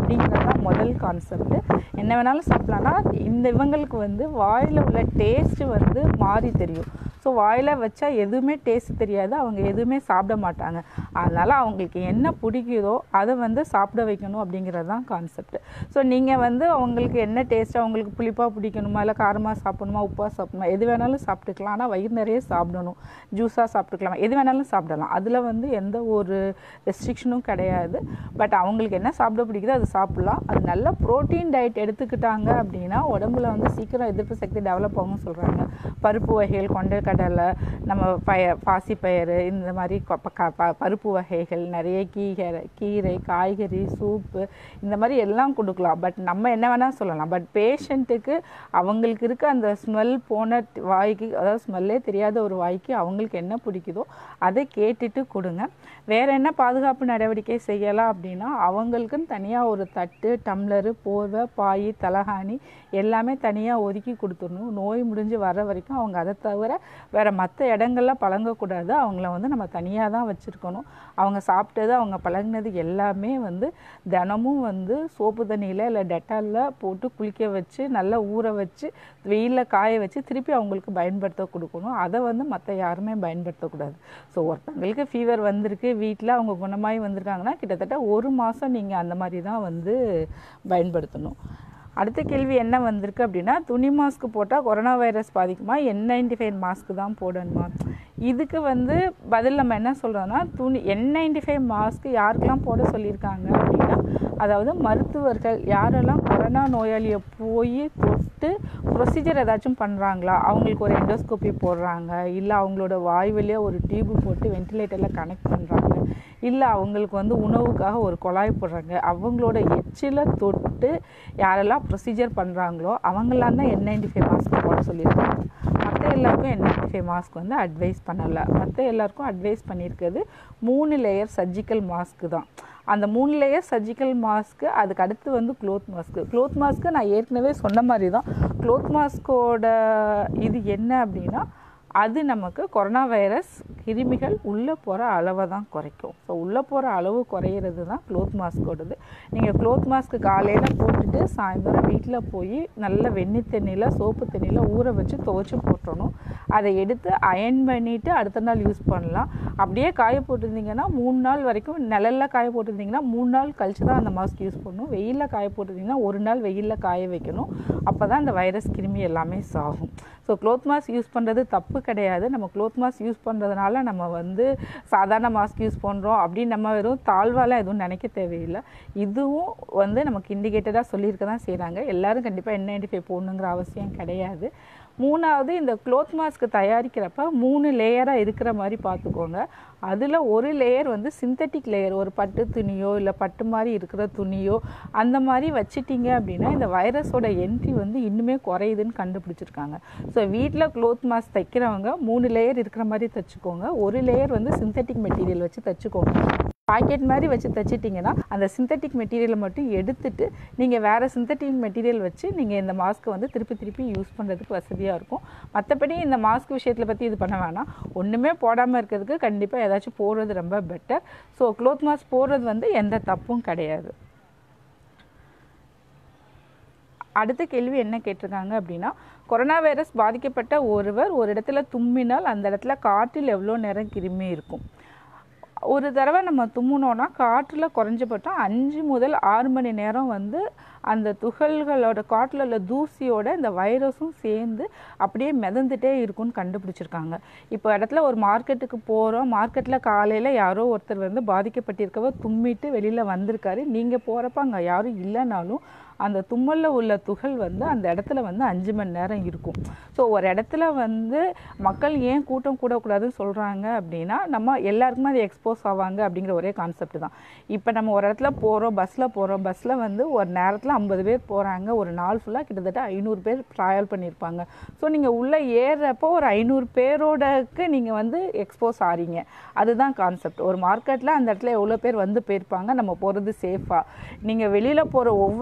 அப்படிங்கிறது தான் முதல் கான்செப்ட் என்ன வேணாலும் சாப்பிட்லான்னா இந்த இவங்களுக்கு வந்து வாயில் உள்ள டேஸ்ட்டு வந்து மாறி தெரியும் ஸோ வாயில் வச்சா எதுவுமே டேஸ்ட் தெரியாது அவங்க எதுவுமே சாப்பிட மாட்டாங்க அதனால் அவங்களுக்கு என்ன பிடிக்குதோ அதை வந்து சாப்பிட வைக்கணும் அப்படிங்கிறது தான் கான்செப்ட் ஸோ நீங்கள் வந்து அவங்களுக்கு என்ன டேஸ்ட் அவங்களுக்கு புளிப்பாக பிடிக்கணுமா இல்லை காரமாக சாப்பிடணுமா உப்பாக சாப்பிடணுமா எது வேணாலும் சாப்பிட்டுக்கலாம் ஆனால் வயிறு நிறைய சாப்பிடணும் ஜூஸாக சாப்பிட்டுக்கலாம் எது வேணாலும் சாப்பிடலாம் அதில் வந்து எந்த ஒரு ரெஸ்ட்ரிக்ஷனும் கிடையாது பட் அவங்களுக்கு என்ன சாப்பிட பிடிக்குதோ அது சாப்பிட்லாம் அது நல்ல ப்ரோட்டீன் டயட் எடுத்துக்கிட்டாங்க அப்படின்னா உடம்புல வந்து சீக்கிரம் எதிர்ப்பு சக்தி டெவலப் ஆகும்னு சொல்கிறாங்க பருப்பு வகைகள் கொண்ட கடலை நம்ம பய பாசிப்பயிறு இந்த மாதிரி கொ- ப- க- ப- பருப்பு வகைகள் நிறைய கீரை கீரை காய்கறி சூப்பு இந்த மாதிரி எல்லாம் கொடுக்கலாம் பட் நம்ம என்ன வேணால் சொல்லலாம் பட் பேஷண்ட்டுக்கு அவங்களுக்கு இருக்க அந்த ஸ்மெல் போன ட்- வாய்க்கு அதாவது ஸ்மெல்லே தெரியாத ஒரு வாய்க்கு அவங்களுக்கு என்ன பிடிக்குதோ அதை கேட்டுட்டு கொடுங்க வேற என்ன பாதுகாப்பு நடவடிக்கை செய்யலாம் அப்படின்னா அவங்களுக்குன்னு தனியாக ஒரு தட்டு டம்ளரு போர்வை பாய் தலகாணி எல்லாமே தனியாக ஒதுக்கி கொடுத்துடணும் நோய் முடிஞ்சு வர வரைக்கும் அவங்க அதை தவிர வேற மற்ற இடங்கள்ல பழங்கக்கூடாது அவங்கள வந்து நம்ம தனியாக தான் வச்சுருக்கணும் அவங்க சாப்பிட்டது அவங்க பழகுனது எல்லாமே வந்து தினமும் வந்து சோப்பு தண்ணியில் இல்லை டெட்டாலில் போட்டு குளிக்க வச்சு நல்லா ஊற வச்சு வெயிலில் காய வச்சு திருப்பி அவங்களுக்கு பயன்படுத்த கொடுக்கணும் அதை வந்து மற்ற யாருமே பயன்படுத்தக்கூடாது ஸோ ஒருத்தவங்களுக்கு ஃபீவர் வந்திருக்கு வீட்டில் அவங்க குணமாகி வந்திருக்காங்கன்னா கிட்டத்தட்ட ஒரு மாதம் நீங்கள் அந்த மாதிரி தான் வந்து பயன்படுத்தணும் அடுத்த கேள்வி என்ன வந்திருக்கு அப்படின்னா துணி மாஸ்க் போட்டால் கொரோனா வைரஸ் பாதிக்குமா என் நைன்டி ஃபைவ் மாஸ்க் தான் போடணுமா இதுக்கு வந்து பதில் நம்ம என்ன சொல்கிறோன்னா துணி என் நைன்டி ஃபைவ் மாஸ்க் யாருக்கெல்லாம் போட சொல்லியிருக்காங்க அப்படின்னா அதாவது மருத்துவர்கள் யாரெல்லாம் கொரோனா நோயாளியை போய் தொட்டு ப்ரொசீஜர் ஏதாச்சும் பண்ணுறாங்களா அவங்களுக்கு ஒரு எண்டோஸ்கோப்பி போடுறாங்க இல்லை அவங்களோட வாய் வழியாக ஒரு டியூப் போட்டு வென்டிலேட்டரில் கனெக்ட் பண்ணுறாங்க இல்லை அவங்களுக்கு வந்து உணவுக்காக ஒரு குழாய் போடுறாங்க அவங்களோட எச்சில தொட்டு யாரெல்லாம் ப்ரொசீஜர் பண்ணுறாங்களோ அவங்களாம் தான் என் நைன்டி ஃபைவ் மாஸ்க் போட சொல்லியிருக்காங்க மற்ற எல்லாருக்கும் என் நைன்டி ஃபைவ் மாஸ்க் வந்து அட்வைஸ் பண்ணலை மற்ற எல்லாருக்கும் அட்வைஸ் பண்ணியிருக்கிறது மூணு லேயர் சர்ஜிக்கல் மாஸ்க்கு தான் அந்த மூணு லேயர் சர்ஜிக்கல் மாஸ்க்கு அதுக்கு அடுத்து வந்து க்ளோத் மாஸ்க்கு க்ளோத் மாஸ்க்கு நான் ஏற்கனவே சொன்ன மாதிரி தான் க்ளோத் மாஸ்கோட இது என்ன அப்படின்னா அது நமக்கு கொரோனா வைரஸ் கிருமிகள் உள்ளே போகிற அளவை தான் குறைக்கும் ஸோ உள்ளே போகிற அளவு குறையிறது தான் க்ளோத் மாஸ்கோடது நீங்கள் க்ளோத் மாஸ்க் காலையில் போட்டுட்டு சாயந்தரம் வீட்டில் போய் நல்ல வெந்நீர் தண்ணியில் சோப்பு தண்ணியில் ஊற வச்சு துவைச்சி போட்டுறணும் அதை எடுத்து அயன் பண்ணிவிட்டு அடுத்த நாள் யூஸ் பண்ணலாம் அப்படியே காய போட்டிருந்தீங்கன்னா மூணு நாள் வரைக்கும் நிழல்ல காய போட்டிருந்தீங்கன்னா மூணு நாள் கழிச்சு தான் அந்த மாஸ்க் யூஸ் பண்ணணும் வெயிலில் காய போட்டிருந்தீங்கன்னா ஒரு நாள் வெயிலில் காய வைக்கணும் அப்போ தான் இந்த வைரஸ் கிருமி எல்லாமே சாகும் ஸோ க்ளோத் மாஸ்க் யூஸ் பண்ணுறது தப்பு கிடையாது நம்ம க்ளோத் மாஸ்க் யூஸ் பண்ணுறதுனால நம்ம வந்து சாதாரண மாஸ்க் யூஸ் பண்ணுறோம் அப்படின்னு நம்ம வெறும் தாழ்வாலாம் எதுவும் நினைக்க தேவையில்லை இதுவும் வந்து நமக்கு இண்டிகேட்டடாக சொல்லியிருக்க தான் செய்கிறாங்க எல்லாரும் கண்டிப்பாக என் நைன்டி ஃபைவ் போடணுங்கிற அவசியம் கிடையாது மூணாவது இந்த க்ளோத் மாஸ்க் தயாரிக்கிறப்ப மூணு லேயராக இருக்கிற மாதிரி பார்த்துக்கோங்க அதில் ஒரு லேயர் வந்து சிந்தட்டிக் லேயர் ஒரு பட்டு துணியோ இல்லை பட்டு மாதிரி இருக்கிற துணியோ அந்த மாதிரி வச்சிட்டீங்க அப்படின்னா இந்த வைரஸோட என்ட்ரி வந்து இன்னுமே குறையுதுன்னு கண்டுபிடிச்சிருக்காங்க ஸோ வீட்டில் க்ளோத் மாஸ்க் தைக்கிறவங்க மூணு லேயர் இருக்கிற மாதிரி தைச்சுக்கோங்க ஒரு லேயர் வந்து சிந்தட்டிக் மெட்டீரியல் வச்சு தைச்சுக்கோங்க பாக்கெட் மாதிரி வச்சு தைச்சிட்டிங்கன்னா அந்த சிந்தட்டிக் மெட்டீரியலை மட்டும் எடுத்துட்டு நீங்கள் வேறு சிந்தட்டிக் மெட்டீரியல் வச்சு நீங்கள் இந்த மாஸ்க்கை வந்து திருப்பி திருப்பி யூஸ் பண்ணுறதுக்கு வசதியாக இருக்கும் மற்றபடி இந்த மாஸ்க் விஷயத்தில் பற்றி இது பண்ண வேணாம் ஒன்றுமே போடாமல் இருக்கிறதுக்கு கண்டிப்பாக ஏதாச்சும் போடுறது ரொம்ப பெட்டர் ஸோ க்ளோத் மாஸ்க் போடுறது வந்து எந்த தப்பும் கிடையாது அடுத்த கேள்வி என்ன கேட்டிருக்காங்க அப்படின்னா கொரோனா வைரஸ் பாதிக்கப்பட்ட ஒருவர் ஒரு இடத்துல தும்மினால் அந்த இடத்துல காற்றில் எவ்வளோ நேரம் கிருமி இருக்கும் ஒரு தடவை நம்ம தும்முனோன்னா காற்றில் குறைஞ்சபட்சம் அஞ்சு முதல் ஆறு மணி நேரம் வந்து அந்த துகள்களோட காற்றில் உள்ள தூசியோட இந்த வைரஸும் சேர்ந்து அப்படியே மிதந்துட்டே இருக்கும்னு கண்டுபிடிச்சிருக்காங்க இப்போ இடத்துல ஒரு மார்க்கெட்டுக்கு போகிறோம் மார்க்கெட்டில் காலையில் யாரோ ஒருத்தர் வந்து பாதிக்கப்பட்டிருக்கவர் தும்மிட்டு வெளியில் வந்திருக்காரு நீங்கள் போகிறப்ப அங்கே யாரும் இல்லைனாலும் அந்த தும்மலில் உள்ள துகள் வந்து அந்த இடத்துல வந்து அஞ்சு மணி நேரம் இருக்கும் ஸோ ஒரு இடத்துல வந்து மக்கள் ஏன் கூட்டம் கூடக்கூடாதுன்னு சொல்கிறாங்க அப்படின்னா நம்ம எல்லாருக்குமே அது எக்ஸ்போஸ் ஆவாங்க அப்படிங்கிற ஒரே கான்செப்ட் தான் இப்போ நம்ம ஒரு இடத்துல போகிறோம் பஸ்ஸில் போகிறோம் பஸ்ஸில் வந்து ஒரு நேரத்தில் ஐம்பது பேர் போகிறாங்க ஒரு நாள் ஃபுல்லாக கிட்டத்தட்ட ஐநூறு பேர் ட்ராவல் பண்ணியிருப்பாங்க ஸோ நீங்கள் உள்ளே ஏறுறப்போ ஒரு ஐநூறு பேரோடக்கு நீங்கள் வந்து எக்ஸ்போஸ் ஆறீங்க அதுதான் கான்செப்ட் ஒரு மார்க்கெட்டில் அந்த இடத்துல எவ்வளோ பேர் வந்து போயிருப்பாங்க நம்ம போகிறது சேஃபாக நீங்கள் வெளியில் போகிற ஒவ்வொரு இடத்துலையும்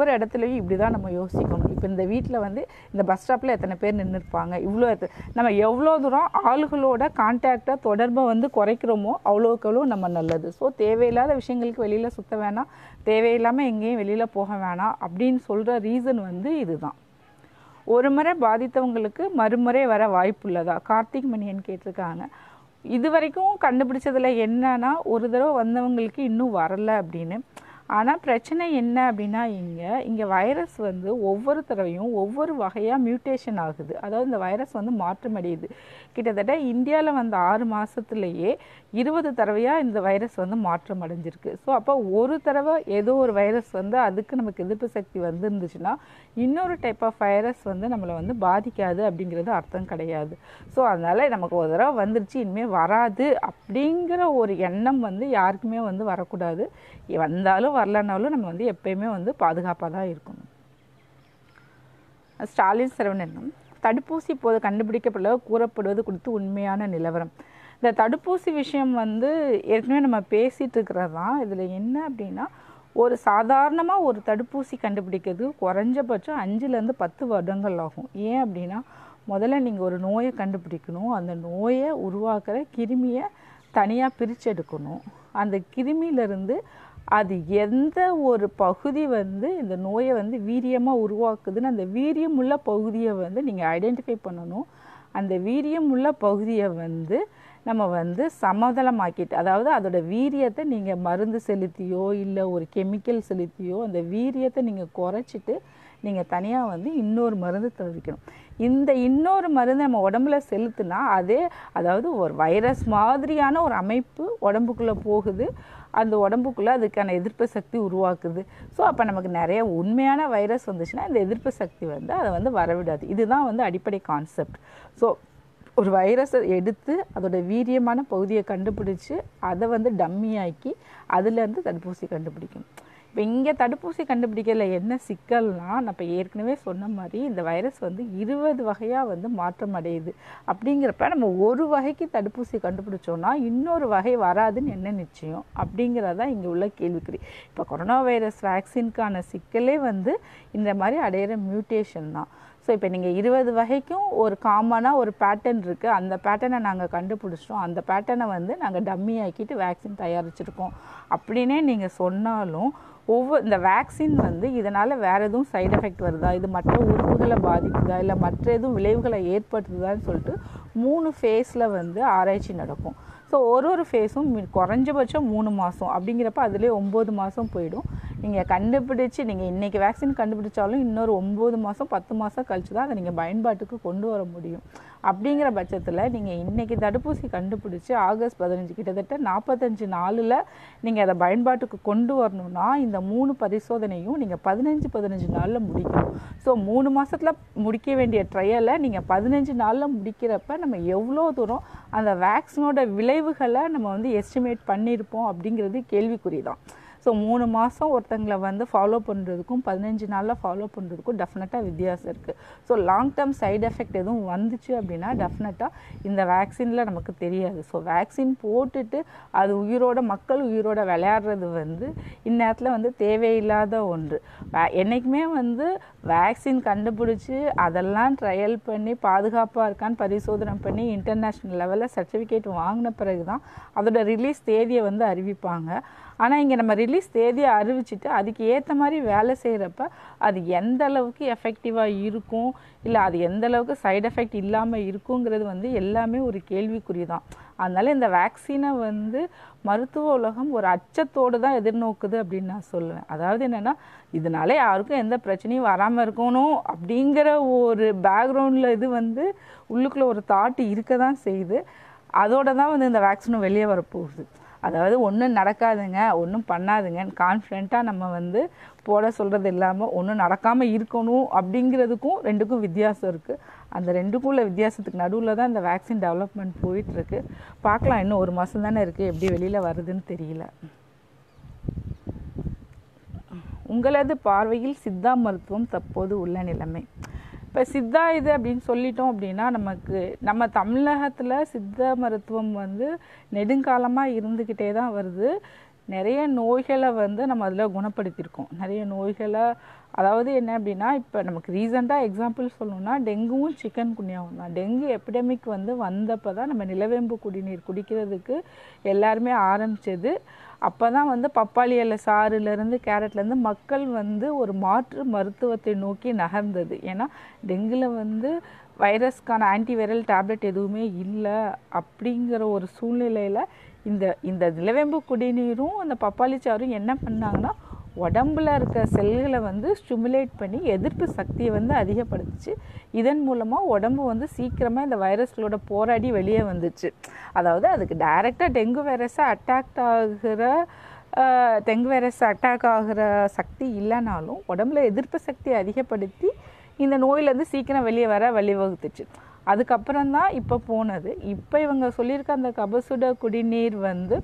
வீட்லேயும் இப்படி தான் நம்ம யோசிக்கணும் இப்போ இந்த வீட்டில் வந்து இந்த பஸ் ஸ்டாப்பில் எத்தனை பேர் நின்று இருப்பாங்க இவ்வளோ எத்த- நம்ம எவ்வளோ தூரம் ஆளுகளோட கான்டாக்டை தொடர்பை வந்து குறைக்கிறோமோ அவ்வளோக்கு அவ்வளோ நம்ம நல்லது ஸோ தேவையில்லாத விஷயங்களுக்கு வெளியில் சுத்த வேணாம் தேவையில்லாமல் எங்கேயும் வெளியில் போக வேணாம் அப்படின்னு சொல்கிற ரீசன் வந்து இதுதான் ஒரு முறை பாதித்தவங்களுக்கு மறுமுறை வர வாய்ப்பு உள்ளதா கார்த்திக் மணியன் கேட்டிருக்காங்க இது வரைக்கும் கண்டுபிடிச்சதுல என்னன்னா ஒரு தடவை வந்தவங்களுக்கு இன்னும் வரல அப்படின்னு ஆனால் பிரச்சனை என்ன அப்படின்னா இங்கே இங்கே வைரஸ் வந்து ஒவ்வொரு தடவையும் ஒவ்வொரு வகையாக மியூட்டேஷன் ஆகுது அதாவது இந்த வைரஸ் வந்து மாற்றமடையுது கிட்டத்தட்ட இந்தியாவில் வந்த ஆறு மாதத்துலேயே இருபது தடவையாக இந்த வைரஸ் வந்து மாற்றம் அடைஞ்சிருக்கு ஸோ அப்போ ஒரு தடவை ஏதோ ஒரு வைரஸ் வந்து அதுக்கு நமக்கு எதிர்ப்பு சக்தி வந்துருந்துச்சுன்னா இன்னொரு டைப் ஆஃப் வைரஸ் வந்து நம்மளை வந்து பாதிக்காது அப்படிங்கிறது அர்த்தம் கிடையாது ஸோ அதனால் நமக்கு ஒரு தடவை வந்துருச்சு இனிமேல் வராது அப்படிங்கிற ஒரு எண்ணம் வந்து யாருக்குமே வந்து வரக்கூடாது வந்தாலும் வரலனாலும் நம்ம வந்து எப்பயுமே வந்து பாதுகாப்பாக தான் இருக்கணும் ஸ்டாலின் சரவணனும் தடுப்பூசி இப்போது கண்டுபிடிக்கப்பட கூறப்படுவது குறித்து உண்மையான நிலவரம் இந்த தடுப்பூசி விஷயம் வந்து ஏற்கனவே நம்ம பேசிகிட்டு இருக்கிறது தான் இதில் என்ன அப்படின்னா ஒரு சாதாரணமாக ஒரு தடுப்பூசி கண்டுபிடிக்கிறது குறைஞ்சபட்சம் அஞ்சுலேருந்து பத்து வருடங்கள் ஆகும் ஏன் அப்படின்னா முதல்ல நீங்கள் ஒரு நோயை கண்டுபிடிக்கணும் அந்த நோயை உருவாக்குற கிருமியை தனியாக பிரிச்செடுக்கணும் அந்த கிருமியிலிருந்து அது எந்த ஒரு பகுதி வந்து இந்த நோயை வந்து வீரியமாக உருவாக்குதுன்னு அந்த வீரியமுள்ள பகுதியை வந்து நீங்கள் ஐடென்டிஃபை பண்ணணும் அந்த வீரியமுள்ள பகுதியை வந்து நம்ம வந்து சமதளமாக்கிட்டு அதாவது அதோட வீரியத்தை நீங்கள் மருந்து செலுத்தியோ இல்லை ஒரு கெமிக்கல் செலுத்தியோ அந்த வீரியத்தை நீங்கள் குறைச்சிட்டு நீங்கள் தனியாக வந்து இன்னொரு மருந்து தவிக்கணும் இந்த இன்னொரு மருந்து நம்ம உடம்புல செலுத்துனா அதே அதாவது ஒரு வைரஸ் மாதிரியான ஒரு அமைப்பு உடம்புக்குள்ளே போகுது அந்த உடம்புக்குள்ளே அதுக்கான எதிர்ப்பு சக்தி உருவாக்குது ஸோ அப்போ நமக்கு நிறைய உண்மையான வைரஸ் வந்துச்சுன்னா இந்த எதிர்ப்பு சக்தி வந்து அதை வந்து வரவிடாது இதுதான் வந்து அடிப்படை கான்செப்ட் ஸோ ஒரு வைரஸை எடுத்து அதோட வீரியமான பகுதியை கண்டுபிடிச்சு அதை வந்து டம்மியாக்கி அதுலேருந்து தடுப்பூசி கண்டுபிடிக்கணும் இப்போ இங்கே தடுப்பூசி கண்டுபிடிக்கல என்ன சிக்கல்னா நான் இப்போ ஏற்கனவே சொன்ன மாதிரி இந்த வைரஸ் வந்து இருபது வகையாக வந்து மாற்றம் அடையுது அப்படிங்கிறப்ப நம்ம ஒரு வகைக்கு தடுப்பூசி கண்டுபிடிச்சோன்னா இன்னொரு வகை வராதுன்னு என்ன நிச்சயம் அப்படிங்கிறதான் இங்கே உள்ள கேள்விக்குறி இப்போ கொரோனா வைரஸ் வேக்சின்கான சிக்கலே வந்து இந்த மாதிரி அடையிற மியூட்டேஷன் தான் ஸோ இப்போ நீங்கள் இருபது வகைக்கும் ஒரு காமனாக ஒரு பேட்டர்ன் இருக்குது அந்த பேட்டர்னை நாங்கள் கண்டுபிடிச்சிட்டோம் அந்த பேட்டர்னை வந்து நாங்கள் டம்மி ஆக்கிட்டு வேக்சின் தயாரிச்சிருக்கோம் அப்படின்னே நீங்கள் சொன்னாலும் ஒவ்வொரு இந்த வேக்சின் வந்து இதனால் வேறு எதுவும் சைடு எஃபெக்ட் வருதா இது மற்ற உறுப்புகளை பாதிக்குதா இல்லை மற்ற எதுவும் விளைவுகளை ஏற்படுத்துதான்னு சொல்லிட்டு மூணு ஃபேஸில் வந்து ஆராய்ச்சி நடக்கும் ஸோ ஒரு ஒரு ஃபேஸும் குறைஞ்சபட்சம் மூணு மாதம் அப்படிங்கிறப்ப அதுலேயே ஒம்பது மாதம் போயிடும் நீங்கள் கண்டுபிடிச்சி நீங்கள் இன்றைக்கி வேக்சின் கண்டுபிடிச்சாலும் இன்னொரு ஒம்பது மாதம் பத்து மாதம் கழிச்சு தான் அதை நீங்கள் பயன்பாட்டுக்கு கொண்டு வர முடியும் அப்படிங்கிற பட்சத்தில் நீங்கள் இன்றைக்கி தடுப்பூசி கண்டுபிடிச்சி ஆகஸ்ட் பதினஞ்சு கிட்டத்தட்ட நாற்பத்தஞ்சு நாளில் நீங்கள் அதை பயன்பாட்டுக்கு கொண்டு வரணும்னா இந்த மூணு பரிசோதனையும் நீங்கள் பதினஞ்சு பதினஞ்சு நாளில் முடிக்கணும் ஸோ மூணு மாதத்தில் முடிக்க வேண்டிய ட்ரையலை நீங்கள் பதினஞ்சு நாளில் முடிக்கிறப்ப நம்ம எவ்வளோ தூரம் அந்த வேக்சினோட விளைவுகளை நம்ம வந்து எஸ்டிமேட் பண்ணியிருப்போம் அப்படிங்கிறது கேள்விக்குறி தான் ஸோ மூணு மாதம் ஒருத்தங்களை வந்து ஃபாலோ பண்ணுறதுக்கும் பதினஞ்சு நாளில் ஃபாலோ பண்ணுறதுக்கும் டெஃபினட்டாக வித்தியாசம் இருக்குது so long term side effect எதுவும் வந்துச்சு அப்படின்னா டெஃபினட்டாக இந்த வேக்சினில் நமக்கு தெரியாது ஸோ வேக்சின் போட்டுட்டு அது உயிரோட மக்கள் உயிரோட விளையாடுறது வந்து இந்நேரத்தில் வந்து தேவையில்லாத ஒன்று வே- என்னைக்குமே வந்து வேக்சின் கண்டுபிடிச்சி அதெல்லாம் ட்ரையல் பண்ணி பாதுகாப்பாக இருக்கான்னு பரிசோதனை பண்ணி இன்டர்நேஷ்னல் லெவலில் சர்டிஃபிகேட் வாங்கின பிறகு தான் அதோட ரிலீஸ் தேதியை வந்து அறிவிப்பாங்க ஆனால் இங்கே நம்ம ரிலீஸ் தேதியை அறிவிச்சிட்டு அதுக்கு ஏற்ற மாதிரி வேலை செய்கிறப்ப அது எந்த அளவுக்கு எஃபெக்டிவாக இருக்கும் இல்லை அது எந்த அளவுக்கு சைடு எஃபெக்ட் இல்லாமல் இருக்குங்கிறது வந்து எல்லாமே ஒரு கேள்விக்குறி தான் அதனால இந்த வேக்சினை வந்து மருத்துவ உலகம் ஒரு அச்சத்தோடு தான் எதிர்நோக்குது அப்படின்னு நான் சொல்லுவேன் அதாவது என்னென்னா இதனால யாருக்கும் எந்த பிரச்சனையும் வராமல் இருக்கணும் அப்படிங்கிற ஒரு பேக்ரவுண்டில் இது வந்து உள்ளுக்குள்ளே ஒரு தாட் இருக்க தான் செய்யுது அதோட தான் வந்து இந்த வேக்சினும் வெளியே வரப்போகுது அதாவது ஒன்றும் நடக்காதுங்க ஒன்றும் பண்ணாதுங்கன்னு கான்ஃபிடென்ட்டாக நம்ம வந்து போட சொல்கிறது இல்லாமல் ஒன்றும் நடக்காமல் இருக்கணும் அப்படிங்கிறதுக்கும் ரெண்டுக்கும் வித்தியாசம் இருக்குது அந்த ரெண்டுக்கும் உள்ள வித்தியாசத்துக்கு நடுவில் தான் இந்த வேக்சின் டெவலப்மெண்ட் போயிட்டுருக்கு பார்க்கலாம் இன்னும் ஒரு மாதம் தானே இருக்குது எப்படி வெளியில் வருதுன்னு தெரியல உங்களது பார்வையில் சித்தா மருத்துவம் தற்போது உள்ள நிலைமை இப்போ சித்தா இது அப்படின்னு சொல்லிட்டோம் அப்படின்னா நமக்கு நம்ம தமிழகத்தில் சித்த மருத்துவம் வந்து நெடுங்காலமாக இருந்துக்கிட்டே தான் வருது நிறைய நோய்களை வந்து நம்ம அதில் குணப்படுத்தியிருக்கோம் நிறைய நோய்களை அதாவது என்ன அப்படின்னா இப்போ நமக்கு ரீசெண்டாக எக்ஸாம்பிள் சொல்லணும்னா டெங்குவும் சிக்கன் குனியாவும் தான் டெங்கு எபிடமிக் வந்து வந்தப்போ தான் நம்ம நிலவேம்பு குடிநீர் குடிக்கிறதுக்கு எல்லாருமே ஆரம்பிச்சது அப்போ தான் வந்து பப்பாளி இலை சாறுலேருந்து கேரட்லேருந்து மக்கள் வந்து ஒரு மாற்று மருத்துவத்தை நோக்கி நகர்ந்தது ஏன்னா டெங்குல வந்து வைரஸ்க்கான ஆன்டிவைரல் டேப்லெட் எதுவுமே இல்லை அப்படிங்கிற ஒரு சூழ்நிலையில் இந்த இந்த நிலவேம்பு குடிநீரும் அந்த பப்பாளி சாறும் என்ன பண்ணாங்கன்னா உடம்புல இருக்க செல்களை வந்து ஸ்டிமுலேட் பண்ணி எதிர்ப்பு சக்தியை வந்து அதிகப்படுத்துச்சு இதன் மூலமாக உடம்பு வந்து சீக்கிரமாக இந்த வைரஸ்களோட போராடி வெளியே வந்துச்சு அதாவது அதுக்கு டைரெக்டாக டெங்கு வைரஸை அட்டாக் ஆகிற ஆஹ், டெங்கு வைரஸ் அட்டாக் ஆகிற சக்தி இல்லைனாலும் உடம்புல எதிர்ப்பு சக்தியை அதிகப்படுத்தி இந்த நோயிலேருந்து சீக்கிரம் வெளியே வர வழிவகுத்துச்சு அதுக்கப்புறம் தான் இப்போ போனது இப்போ இவங்க சொல்லியிருக்க அந்த கபசுட குடிநீர் வந்து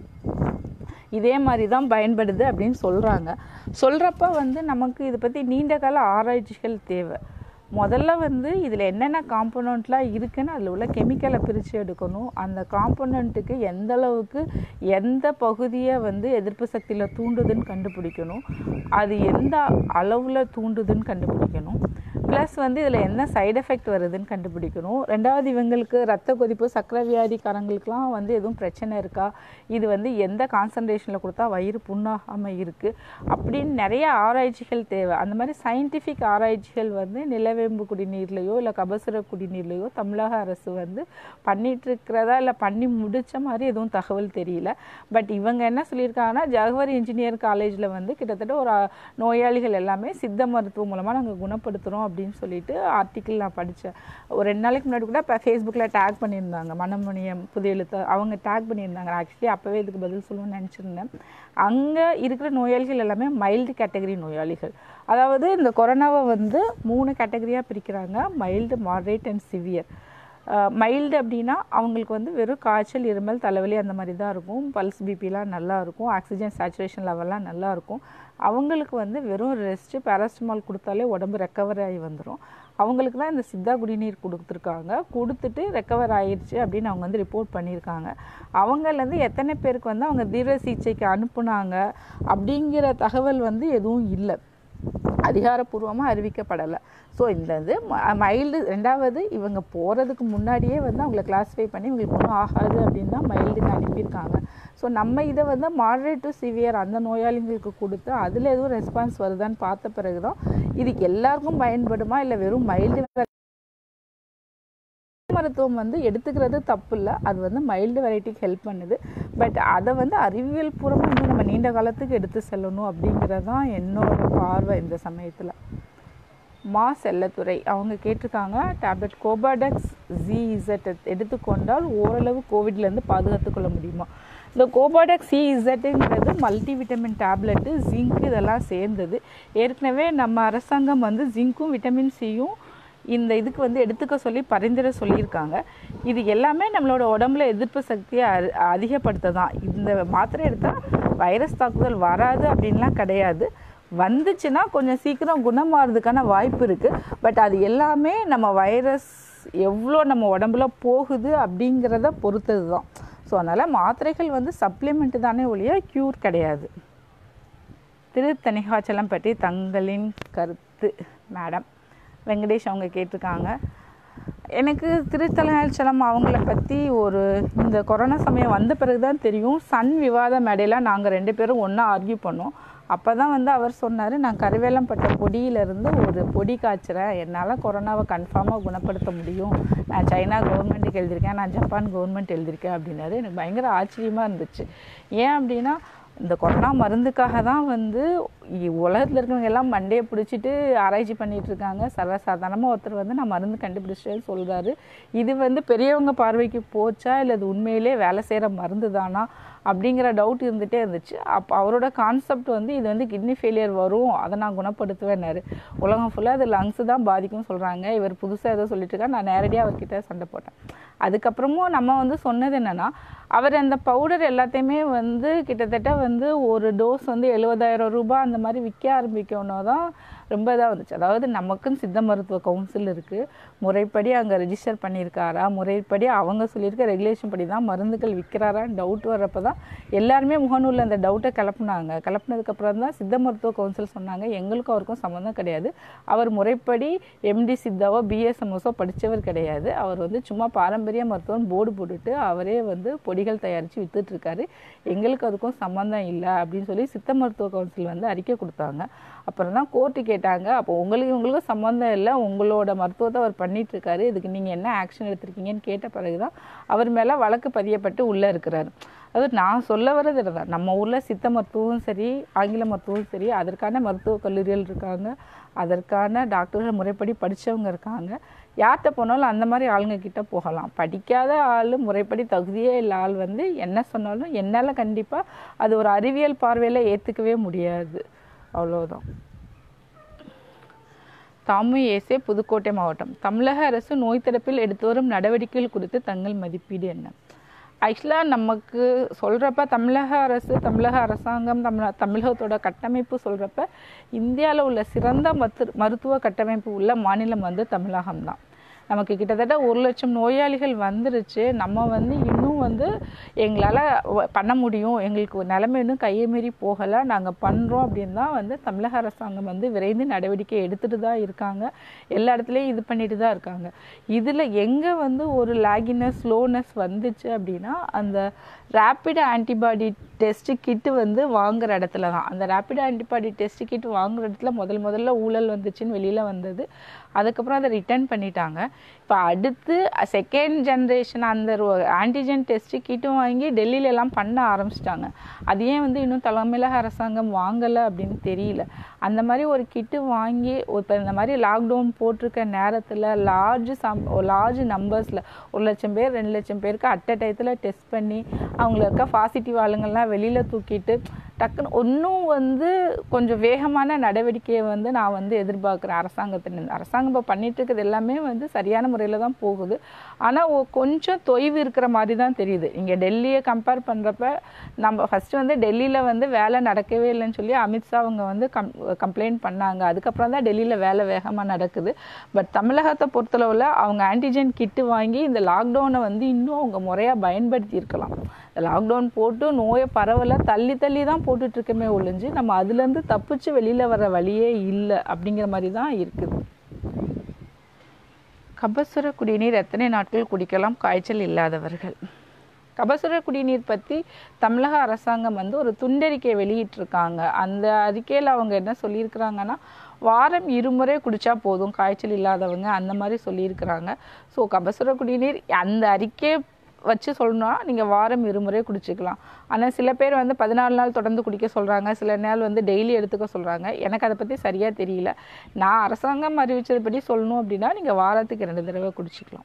இதே மாதிரி தான் பயன்படுது அப்படின்னு சொல்கிறாங்க சொல்கிறப்ப வந்து நமக்கு இதை பற்றி நீண்ட கால ஆராய்ச்சிகள் தேவை முதல்ல வந்து இதில் என்னென்ன காம்போனண்ட்லாம் இருக்குன்னு அதில் உள்ள கெமிக்கலை பிரித்து எடுக்கணும் அந்த காம்போனண்ட்டுக்கு எந்த அளவுக்கு எந்த பகுதியை வந்து எதிர்ப்பு சக்தியில் தூண்டுதுன்னு கண்டுபிடிக்கணும் அது எந்த அளவில் தூண்டுதுன்னு கண்டுபிடிக்கணும் ப்ளஸ் வந்து இதில் என்ன சைடு எஃபெக்ட் வருதுன்னு கண்டுபிடிக்கணும் ரெண்டாவது இவங்களுக்கு ரத்த கொதிப்பு சக்கரை வியாதிக்காரங்களுக்குலாம் வந்து எதுவும் பிரச்சனை இருக்கா இது வந்து எந்த கான்சன்ட்ரேஷனில் கொடுத்தா வயிறு புண்ணாகாமல் இருக்குது அப்படின்னு நிறைய ஆராய்ச்சிகள் தேவை அந்த மாதிரி சயின்டிஃபிக் ஆராய்ச்சிகள் வந்து நிலவேம்பு குடிநீர்லையோ இல்லை கபசுர குடிநீர்லையோ தமிழக அரசு வந்து பண்ணிட்டு இருக்கிறதா இல்லை பண்ணி முடிச்ச மாதிரி எதுவும் தகவல் தெரியல பட் இவங்க என்ன சொல்லியிருக்காங்கன்னா ஜவஹர் இன்ஜினியர் காலேஜில் வந்து கிட்டத்தட்ட ஒரு அஹ், நோயாளிகள் எல்லாமே சித்த மருத்துவம் மூலமாக நாங்கள் குணப்படுத்துகிறோம் அப்படின்னு சொல்லிட்டு ஆர்டிக்கிள் நான் படித்தேன் ஒரு ரெண்டு நாளைக்கு முன்னாடி கூட இப்போ ஃபேஸ்புக்கில் டேக் பண்ணியிருந்தாங்க மனமணியம் புதிய எழுத்து அவங்க டேக் பண்ணியிருந்தாங்க ஆக்சுவலி அப்போவே இதுக்கு பதில் சொல்லணும்னு நினச்சிருந்தேன் அங்கே இருக்கிற நோயாளிகள் எல்லாமே மைல்டு கேட்டகரி நோயாளிகள் அதாவது இந்த கொரோனாவை வந்து மூணு கேட்டகரியாக பிரிக்கிறாங்க mild moderate and severe mild அப்படின்னா அவங்களுக்கு வந்து வெறும் காய்ச்சல் இருமல் தலைவலி அந்த மாதிரி தான் இருக்கும் பல்ஸ் பிபிலாம் நல்லா இருக்கும் ஆக்சிஜன் சேச்சுரேஷன் லெவல்லாம் நல்லா இருக்கும் அவங்களுக்கு வந்து வெறும் ரெஸ்ட்டு பேராசிட்டமால் கொடுத்தாலே உடம்பு ரெக்கவர் ஆகி வந்துடும் அவங்களுக்கு தான் இந்த சித்தா குடிநீர் கொடுத்துருக்காங்க கொடுத்துட்டு ரெக்கவர் ஆயிடுச்சு அப்படின்னு அவங்க வந்து ரிப்போர்ட் பண்ணியிருக்காங்க அவங்கலேருந்து எத்தனை பேருக்கு வந்து அவங்க தீவிர சிகிச்சைக்கு அனுப்புனாங்க அப்படிங்கிற தகவல் வந்து எதுவும் இல்லை அதிகாரப்பூர்வமாக அறிவிக்கப்படலை ஸோ இந்த இது மைல்டு ரெண்டாவது இவங்க போகிறதுக்கு முன்னாடியே வந்து அவங்கள கிளாஸிஃபை பண்ணி இவங்களுக்கு ஒன்றும் ஆகாது அப்படின்னு தான் மைல்டுக்கு அனுப்பியிருக்காங்க ஸோ நம்ம இதை வந்து மாடரேட் டு சிவியர் அந்த நோயாளிங்களுக்கு கொடுத்து அதில் எதுவும் ரெஸ்பான்ஸ் வருதான்னு பார்த்த பிறகு தான் இதுக்கு எல்லாருக்கும் பயன்படுமா இல்லை வெறும் மைல்டு மருத்துவம் வந்து எடுத்துக்கிறது தப்பு இல்லை அது வந்து மைல்டு வெரைட்டிக்கு ஹெல்ப் பண்ணுது பட் அதை வந்து அறிவியல் பூர்வமாக இன்னும் நம்ம நீண்ட காலத்துக்கு எடுத்து செல்லணும் அப்படிங்கிறது தான் என்னோட பார்வை இந்த சமயத்தில் மா செல்லத்துறை அவங்க கேட்டிருக்காங்க டேப்லெட் கோபாடெக்ஸ் ஜிஇசட் எடுத்துக்கொண்டால் ஓரளவு கோவிட்லேருந்து பாதுகாத்துக்கொள்ள முடியுமா இந்த கோபாடெக்ஸ் சிஇசட்டுங்கிறது மல்டி விட்டமின் டேப்லெட்டு ஜிங்க் இதெல்லாம் சேர்ந்தது ஏற்கனவே நம்ம அரசாங்கம் வந்து ஜிங்க்கும் விட்டமின் சியும் இந்த இதுக்கு வந்து எடுத்துக்க சொல்லி பரிந்துரை சொல்லியிருக்காங்க இது எல்லாமே நம்மளோட உடம்புல எதிர்ப்பு சக்தியை அ- அதிகப்படுத்த தான் இந்த மாத்திரை எடுத்தால் வைரஸ் தாக்குதல் வராது அப்படின்லாம் கிடையாது வந்துச்சுன்னா கொஞ்சம் சீக்கிரம் குணமாகிறதுக்கான வாய்ப்பு இருக்குது பட் அது எல்லாமே நம்ம வைரஸ் எவ்வளோ நம்ம உடம்புல போகுது அப்படிங்கிறத பொறுத்தது தான் ஸோ அதனால் மாத்திரைகள் வந்து சப்ளிமெண்ட் தானே ஒழிய க்யூர் கிடையாது திருத்தணிகாச்சலம் பற்றி தங்களின் கருத்து மேடம் வெங்கடேஷ் அவங்க கேட்டிருக்காங்க எனக்கு திருத்தலச்சலம் அவங்கள பற்றி ஒரு இந்த கொரோனா சமயம் வந்த பிறகு தான் தெரியும் சன் விவாத மேடையில் நாங்கள் ரெண்டு பேரும் ஒன்றா ஆர்கியூ பண்ணோம் அப்போ தான் வந்து அவர் சொன்னார் நான் கருவேலம்பட்ட பொடியிலேருந்து ஒரு பொடி காய்ச்சுறேன் என்னால் கொரோனாவை கன்ஃபார்மாக குணப்படுத்த முடியும் நான் சைனா கவர்மெண்ட்டுக்கு எழுதியிருக்கேன் நான் ஜப்பான் கவர்மெண்ட் எழுதியிருக்கேன் அப்படின்னாரு எனக்கு பயங்கர ஆச்சரியமாக இருந்துச்சு ஏன் அப்படின்னா இந்த கொரோனா மருந்துக்காக தான் வந்து இ- உலகத்துல இருக்கிறவங்க எல்லாம் மண்டையை பிடிச்சிட்டு ஆராய்ச்சி பண்ணிட்டு இருக்காங்க சர்வசாதாரணமாக ஒருத்தர் வந்து நான் மருந்து கண்டுபிடிச்சிட்டேன்னு சொல்றாரு இது வந்து பெரியவங்க பார்வைக்கு போச்சா இல்லை இது உண்மையிலே வேலை செய்கிற மருந்து தானா அப்படிங்கிற டவுட் இருந்துகிட்டே இருந்துச்சு அப்போ அவரோட கான்செப்ட் வந்து இது வந்து கிட்னி ஃபெயிலியர் வரும் அதை நான் குணப்படுத்துவேன்னாரு உலகம் ஃபுல்லாக அது லங்ஸ் தான் பாதிக்கும்னு சொல்கிறாங்க இவர் புதுசாக ஏதோ சொல்லிட்டு இருக்காரு நான் நேரடியாக அவர்கிட்ட சண்டை போட்டேன் அதுக்கப்புறமும் நம்ம வந்து சொன்னது என்னன்னா அவர் அந்த பவுடர் எல்லாத்தையுமே வந்து கிட்டத்தட்ட வந்து ஒரு டோஸ் வந்து எழுபதாயிரம் ரூபாய் அந்த மாதிரி விற்க ஆரம்பிக்கணும் தான் ரொம்ப இதாக வந்துச்சு அதாவது நமக்குன்னு சித்த மருத்துவ கவுன்சில் இருக்குது முறைப்படி அங்கே ரெஜிஸ்டர் பண்ணியிருக்காரா முறைப்படி அவங்க சொல்லியிருக்க ரெகுலேஷன் படி தான் மருந்துகள் விற்கிறாரான்னு டவுட் வர்றப்ப தான் எல்லாருமே முகநூலில் அந்த டவுட்டை கிளப்புனாங்க கிளப்புனதுக்கப்புறம் தான் சித்த மருத்துவ கவுன்சில் சொன்னாங்க எங்களுக்கும் அவருக்கும் சம்மந்தம் கிடையாது அவர் முறைப்படி எம்டி சித்தாவோ பிஎஸ்எம்எஸோ படித்தவர் கிடையாது அவர் வந்து சும்மா பாரம்பரிய மருத்துவம் போர்டு போட்டுட்டு அவரே வந்து பொடிகள் தயாரித்து வித்துட்ருக்காரு எங்களுக்கு அதுக்கும் சம்மந்தம் இல்லை அப்படின்னு சொல்லி சித்த மருத்துவ கவுன்சில் வந்து அறிக்கை கொடுத்தாங்க அப்புறம் தான் கோர்ட்டு கேட்டாங்க அப்போ உங்களுக்கு உங்களுக்கும் சம்மந்தம் இல்லை உங்களோட மருத்துவத்தை அவர் பண்ணிட்டு இருக்காரு இதுக்கு நீங்கள் என்ன ஆக்ஷன் எடுத்திருக்கீங்கன்னு கேட்ட பிறகு தான் அவர் மேலே வழக்கு பதியப்பட்டு உள்ளே இருக்கிறாரு அது நான் சொல்ல வர்றது இதுதான் நம்ம ஊரில் சித்த மருத்துவம் சரி ஆங்கில மருத்துவம் சரி அதற்கான மருத்துவக் கல்லூரிகள் இருக்காங்க அதற்கான டாக்டர்கள் முறைப்படி படித்தவங்க இருக்காங்க யார்கிட்ட போனாலும் அந்த மாதிரி ஆளுங்க கிட்ட போகலாம் படிக்காத ஆள் முறைப்படி தகுதியே இல்லை ஆள் வந்து என்ன சொன்னாலும் என்னால் கண்டிப்பாக அது ஒரு அறிவியல் பார்வையில் ஏற்றுக்கவே முடியாது அவ்வளோதான் தாமு ஏசே புதுக்கோட்டை மாவட்டம் தமிழக அரசு நோய் தடுப்பில் எடுத்து வரும் நடவடிக்கைகள் குறித்து தங்கள் மதிப்பீடு என்ன ஆக்சுவலாக நமக்கு சொல்கிறப்ப தமிழக அரசு தமிழக அரசாங்கம் தமிழ தமிழகத்தோட கட்டமைப்பு சொல்கிறப்ப இந்தியாவில் உள்ள சிறந்த மத்து மருத்துவ கட்டமைப்பு உள்ள மாநிலம் வந்து தமிழகம் தான் நமக்கு கிட்டத்தட்ட ஒரு லட்சம் நோயாளிகள் வந்துருச்சு நம்ம வந்து இன்னும் வந்து எங்களால் பண்ண முடியும் எங்களுக்கு நிலைமை இன்னும் கையை மீறி போகலை நாங்கள் பண்ணுறோம் அப்படின்னு தான் வந்து தமிழக அரசாங்கம் வந்து விரைந்து நடவடிக்கை எடுத்துகிட்டு தான் இருக்காங்க எல்லா இடத்துலையும் இது பண்ணிட்டு தான் இருக்காங்க இதில் எங்கே வந்து ஒரு லேகினஸ் ஸ்லோனஸ் வந்துச்சு அப்படின்னா அந்த ரேப்பிட் ஆன்டிபாடி டெஸ்ட் கிட்டு வந்து வாங்குற இடத்துல தான் அந்த ரேப்பிட் ஆன்டிபாடி டெஸ்ட் கிட் வாங்குற இடத்துல முதல் முதல்ல ஊழல் வந்துச்சுன்னு வெளியில் வந்தது அதுக்கப்புறம் அதை ரிட்டர்ன் பண்ணிட்டாங்க இப்போ அடுத்து செகண்ட் ஜென்ரேஷன் அந்த ஆன்டிஜென் டெஸ்ட் கிட்டும் வாங்கி டெல்லியில எல்லாம் பண்ண ஆரம்பிச்சிட்டாங்க அது ஏன் வந்து இன்னும் தலைமையிலக அரசாங்கம் வாங்கலை அப்படின்னு தெரியல அந்த மாதிரி ஒரு கிட்டு வாங்கி இப்போ இந்த மாதிரி லாக்டவுன் போட்டிருக்க நேரத்தில் லார்ஜ் சம் லார்ஜ் நம்பர்ஸில் ஒரு லட்சம் பேர் ரெண்டு லட்சம் பேருக்கு அட் அ டயத்தில் டெஸ்ட் பண்ணி அவங்கள இருக்க பாசிட்டிவ் ஆளுங்கள்லாம் வெளியில் தூக்கிட்டு டக்குன்னு இன்னும் வந்து கொஞ்சம் வேகமான நடவடிக்கையை வந்து நான் வந்து எதிர்பார்க்குறேன் அரசாங்கத்திலேருந்து அரசாங்கம் இப்போ பண்ணிட்டு இருக்கிறது எல்லாமே வந்து சரியான முறையில் தான் போகுது ஆனால் கொஞ்சம் தொய்வு இருக்கிற மாதிரி தான் தெரியுது இங்கே டெல்லியை கம்பேர் பண்ணுறப்ப நம்ம ஃபஸ்ட்டு வந்து டெல்லியில் வந்து வேலை நடக்கவே இல்லைன்னு சொல்லி அமித்ஷா அவங்க வந்து கம் கம்ப்ளைண்ட் பண்ணாங்க அதுக்கப்புறம் தான் டெல்லியில் வேலை வேகமாக நடக்குது பட் தமிழகத்தை பொறுத்தளவில் அவங்க ஆன்டிஜென் கிட்டு வாங்கி இந்த லாக்டவுனை வந்து இன்னும் அவங்க முறையாக பயன்படுத்தி இருக்கலாம் இந்த லாக்டவுன் போட்டு நோயை பரவலை தள்ளி தள்ளி தான் போட்டுட்ருக்கமே ஒழிஞ்சு நம்ம அதுலேருந்து தப்பிச்சு வெளியில் வர வழியே இல்லை அப்படிங்கிற மாதிரி தான் இருக்குது கபசுர குடிநீர் எத்தனை நாட்கள் குடிக்கலாம் காய்ச்சல் இல்லாதவர்கள் கபசுர குடிநீர் பற்றி தமிழக அரசாங்கம் வந்து ஒரு துண்டறிக்கை வெளியிட்டிருக்காங்க அந்த அறிக்கையில் அவங்க என்ன சொல்லியிருக்கிறாங்கன்னா வாரம் இருமுறை குடித்தா போதும் காய்ச்சல் இல்லாதவங்க அந்த மாதிரி சொல்லியிருக்கிறாங்க ஸோ கபசுர குடிநீர் அந்த அறிக்கை வச்சு சொல்லணும்னா நீங்கள் வாரம் இருமுறை குடிச்சிக்கலாம் ஆனால் சில பேர் வந்து பதினாலு நாள் தொடர்ந்து குடிக்க சொல்கிறாங்க சில நாள் வந்து டெய்லி எடுத்துக்க சொல்கிறாங்க எனக்கு அதை பற்றி சரியாக தெரியல நான் அரசாங்கம் அறிவித்ததுபடி சொல்லணும் அப்படின்னா நீங்கள் வாரத்துக்கு ரெண்டு தடவை குடிச்சிக்கலாம்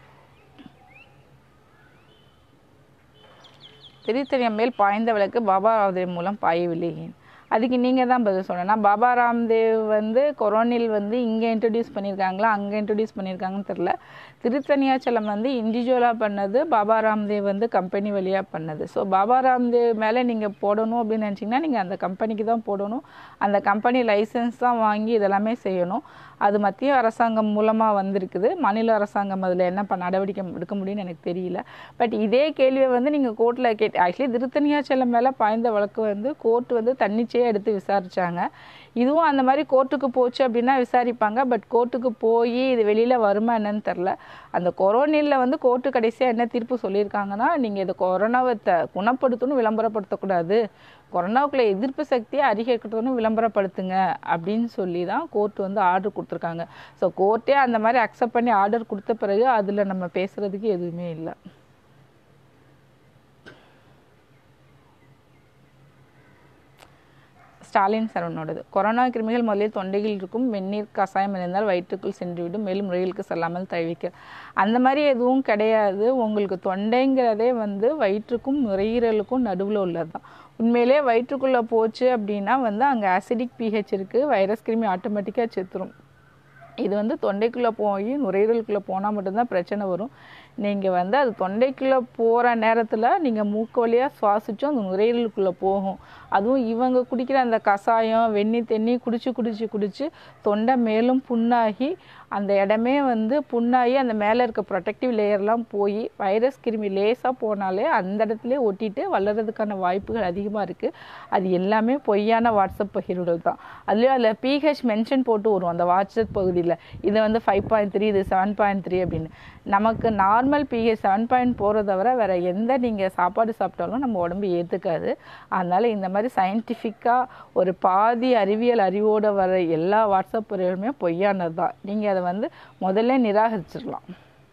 திரித்தறியம் மேல் பாய்ந்த விளக்கு பாபா ராம்தேவ் மூலம் பாயவில்லை ஏன் அதுக்கு நீங்கள் தான் பதில் சொல்லணும் பாபா ராம்தேவ் வந்து கொரோனில் வந்து இங்கே இன்ட்ரடியூஸ் பண்ணியிருக்காங்களா அங்கே இன்ட்ரடியூஸ் பண்ணியிருக்காங்கன்னு தெரில திருத்தணியாச்சலம் வந்து இண்டிவிஜுவலாக பண்ணது பாபா ராம்தேவ் வந்து கம்பெனி வழியாக பண்ணது ஸோ பாபா ராம்தேவ் மேலே நீங்கள் போடணும் அப்படின்னு நினச்சிங்கன்னா நீங்கள் அந்த கம்பெனிக்கு தான் போடணும் அந்த கம்பெனி லைசன்ஸ் தான் வாங்கி இதெல்லாமே செய்யணும் அது மத்திய அரசாங்கம் மூலமாக வந்திருக்குது மாநில அரசாங்கம் அதில் என்ன பண்ண நடவடிக்கை எடுக்க முடியும்னு எனக்கு தெரியல பட் இதே கேள்வியை வந்து நீங்கள் கோர்ட்டில் கேட் ஆக்சுவலி திருத்தணியாச்சலம் மேலே பாய்ந்த வழக்கு வந்து கோர்ட் வந்து தன்னிச்சையாக எடுத்து விசாரித்தாங்க இதுவும் அந்த மாதிரி கோர்ட்டுக்கு போச்சு அப்படின்னா விசாரிப்பாங்க பட் கோர்ட்டுக்கு போய் இது வெளியில் வருமா என்னன்னு தெரில அந்த கொரோனில் வந்து கோர்ட்டு கடைசியாக என்ன தீர்ப்பு சொல்லியிருக்காங்கன்னா நீங்கள் இதை கொரோனாவை த குணப்படுத்தணும் விளம்பரப்படுத்தக்கூடாது கொரோனாவுக்குள்ள எதிர்ப்பு சக்தியை அதிகரிக்கணும்னு விளம்பரப்படுத்துங்க அப்படின்னு சொல்லி தான் கோர்ட் வந்து ஆர்டர் கொடுத்துருக்காங்க ஸோ கோர்ட்டே அந்த மாதிரி அக்செப்ட் பண்ணி ஆர்டர் கொடுத்த பிறகு அதில் நம்ம பேசுகிறதுக்கு எதுவுமே இல்லை ஸ்டாலின் சரவணோடது கொரோனா கிருமிகள் முதலில் தொண்டையில் இருக்கும் வெந்நீர் கஷாயம் இருந்தால் வயிற்றுக்குள் சென்றுவிடும் மேலும் நுரையீரலுக்கு செல்லாமல் தவிக்க அந்த மாதிரி எதுவும் கிடையாது உங்களுக்கு தொண்டைங்கிறதே வந்து வயிற்றுக்கும் நுரையீரலுக்கும் நடுவில் உள்ளது தான் உண்மையிலே வயிற்றுக்குள்ளே போச்சு அப்படின்னா வந்து அங்கே ஆசிடிக் பிஹெச் இருக்குது வைரஸ் கிருமி ஆட்டோமேட்டிக்காக செத்துரும் இது வந்து தொண்டைக்குள்ளே போய் நுரையீரலுக்குள்ளே போனால் மட்டும்தான் பிரச்சனை வரும் நீங்கள் வந்து அது தொண்டைக்குள்ளே போகிற நேரத்தில் நீங்கள் மூக்கு வழியாக சுவாசிச்சும் அந்த நுரையீரலுக்குள்ளே போகும் அதுவும் இவங்க குடிக்கிற அந்த கஷாயம் வெந்நி தண்ணி குடிச்சு குடிச்சு குடிச்சு தொண்டை மேலும் புண்ணாகி அந்த இடமே வந்து புண்ணாகி அந்த மேலே இருக்க ப்ரொடெக்டிவ் லேயர்லாம் போய் வைரஸ் கிருமி லேசாக போனாலே அந்த இடத்துல ஒட்டிட்டு வளர்கிறதுக்கான வாய்ப்புகள் அதிகமாக இருக்குது அது எல்லாமே பொய்யான வாட்ஸ்அப் பகிர்வுகள் தான் அதுலேயும் அதில் பிஹெச் மென்ஷன் போட்டு வரும் அந்த வாட்ஸ்அப் பகுதியில் இது வந்து ஃபைவ் பாயிண்ட் த்ரீ இது செவன் பாயிண்ட் த்ரீ அப்படின்னு நமக்கு நார்மல் பிஹெச் செவன் பாயிண்ட் போகிறத தவிர வேறு எந்த நீங்கள் சாப்பாடு சாப்பிட்டாலும் நம்ம உடம்பு ஏற்றுக்காது அதனால் இந்த மாதிரி சயின்டிஃபிக்காக ஒரு பாதி அறிவியல் அறிவோடு வர எல்லா வாட்ஸ்அப் பொருளுமே பொய்யானது தான் நீங்கள் அதை வந்து முதல்ல நிராகரிச்சிடலாம்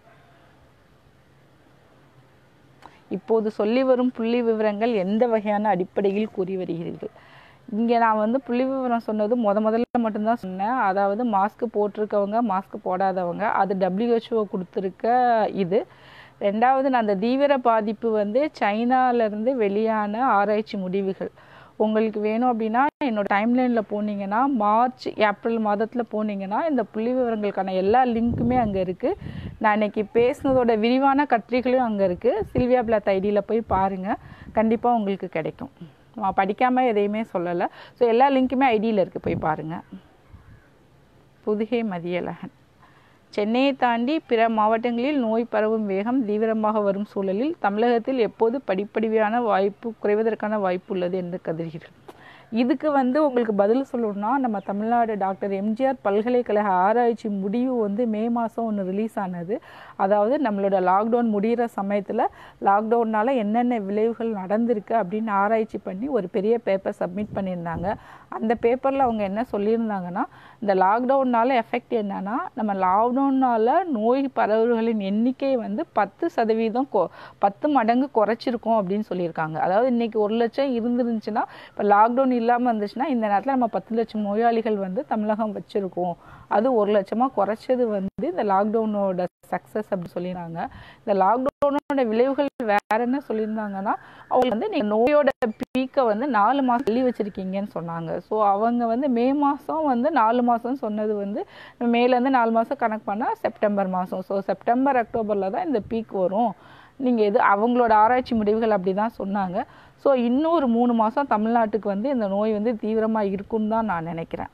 இப்போது சொல்லி வரும் புள்ளி விவரங்கள் எந்த வகையான அடிப்படையில் கூறி வருகிறீர்கள் இங்கே நான் வந்து புள்ளி விவரம் சொன்னது முத முதல்ல மட்டும்தான் சொன்னேன் அதாவது மாஸ்க் போட்டிருக்கவங்க மாஸ்க் போடாதவங்க அது டபிள்யூஹெச்ஓ கொடுத்துருக்க இது ரெண்டாவது நான் அந்த தீவிர பாதிப்பு வந்து சைனாலேருந்து வெளியான ஆராய்ச்சி முடிவுகள் உங்களுக்கு வேணும் அப்படின்னா என்னோட டைம்லைனில் போனீங்கன்னா மார்ச் ஏப்ரல் மாதத்தில் போனீங்கன்னா இந்த புள்ளி விவரங்களுக்கான எல்லா லிங்க்குமே அங்கே இருக்குது நான் இன்னைக்கு பேசுனதோட விரிவான கட்டுரைகளும் அங்கே இருக்குது சில்வியா பிளாத் ஐடியில் போய் பாருங்கள் கண்டிப்பாக உங்களுக்கு கிடைக்கும் நான் படிக்காமல் எதையுமே சொல்லலை ஸோ எல்லா லிங்க்குமே ஐடியில் இருக்குது போய் பாருங்கள் புதுகை மதியழகன் சென்னையை தாண்டி பிற மாவட்டங்களில் நோய் பரவும் வேகம் தீவிரமாக வரும் சூழலில் தமிழகத்தில் எப்போது படிப்படியான வாய்ப்பு குறைவதற்கான வாய்ப்பு உள்ளது என்று கருதுகிறீர்கள் இதுக்கு வந்து உங்களுக்கு பதில் சொல்லணும்னா நம்ம தமிழ்நாடு டாக்டர் எம்ஜிஆர் பல்கலைக்கழக ஆராய்ச்சி முடிவு வந்து மே மாதம் ஒன்று ரிலீஸ் ஆனது அதாவது நம்மளோட லாக்டவுன் முடிகிற சமயத்தில் லாக்டவுனால் என்னென்ன விளைவுகள் நடந்திருக்கு அப்படின்னு ஆராய்ச்சி பண்ணி ஒரு பெரிய பேப்பர் சப்மிட் பண்ணியிருந்தாங்க அந்த பேப்பரில் அவங்க என்ன சொல்லியிருந்தாங்கன்னா இந்த லாக்டவுனால் எஃபெக்ட் என்னன்னா நம்ம லாக்டவுனால் நோய் பரவல்களின் எண்ணிக்கை வந்து பத்து சதவீதம் கொ பத்து மடங்கு குறைச்சிருக்கோம் அப்படின்னு சொல்லியிருக்காங்க அதாவது இன்னைக்கு ஒரு லட்சம் இருந்துருந்துச்சுன்னா இப்போ லாக்டவுன் இல்லாமல் இருந்துச்சுன்னா இந்த நேரத்தில் நம்ம பத்து லட்சம் நோயாளிகள் வந்து தமிழகம் வச்சுருக்கோம் அது ஒரு லட்சமாக குறைச்சது வந்து இந்த லாக்டவுனோட சக்ஸஸ் அப்படி சொல்லியிருந்தாங்க இந்த லாக்டவுனோட விளைவுகள் வேற என்ன சொல்லியிருந்தாங்கன்னா அவங்க வந்து நீங்கள் நோயோட பீக்கை வந்து நாலு மாதம் தள்ளி வச்சுருக்கீங்கன்னு சொன்னாங்க ஸோ அவங்க வந்து மே மாதம் வந்து நாலு மாதம் சொன்னது வந்து மேலேருந்து நாலு மாதம் கணக்கு பண்ணால் செப்டம்பர் மாதம் ஸோ செப்டம்பர் அக்டோபரில் தான் இந்த பீக் வரும் நீங்கள் எது அவங்களோட ஆராய்ச்சி முடிவுகள் அப்படி தான் சொன்னாங்க ஸோ இன்னும் ஒரு மூணு மாதம் தமிழ்நாட்டுக்கு வந்து இந்த நோய் வந்து தீவிரமாக இருக்குன்னு தான் நான் நினைக்கிறேன்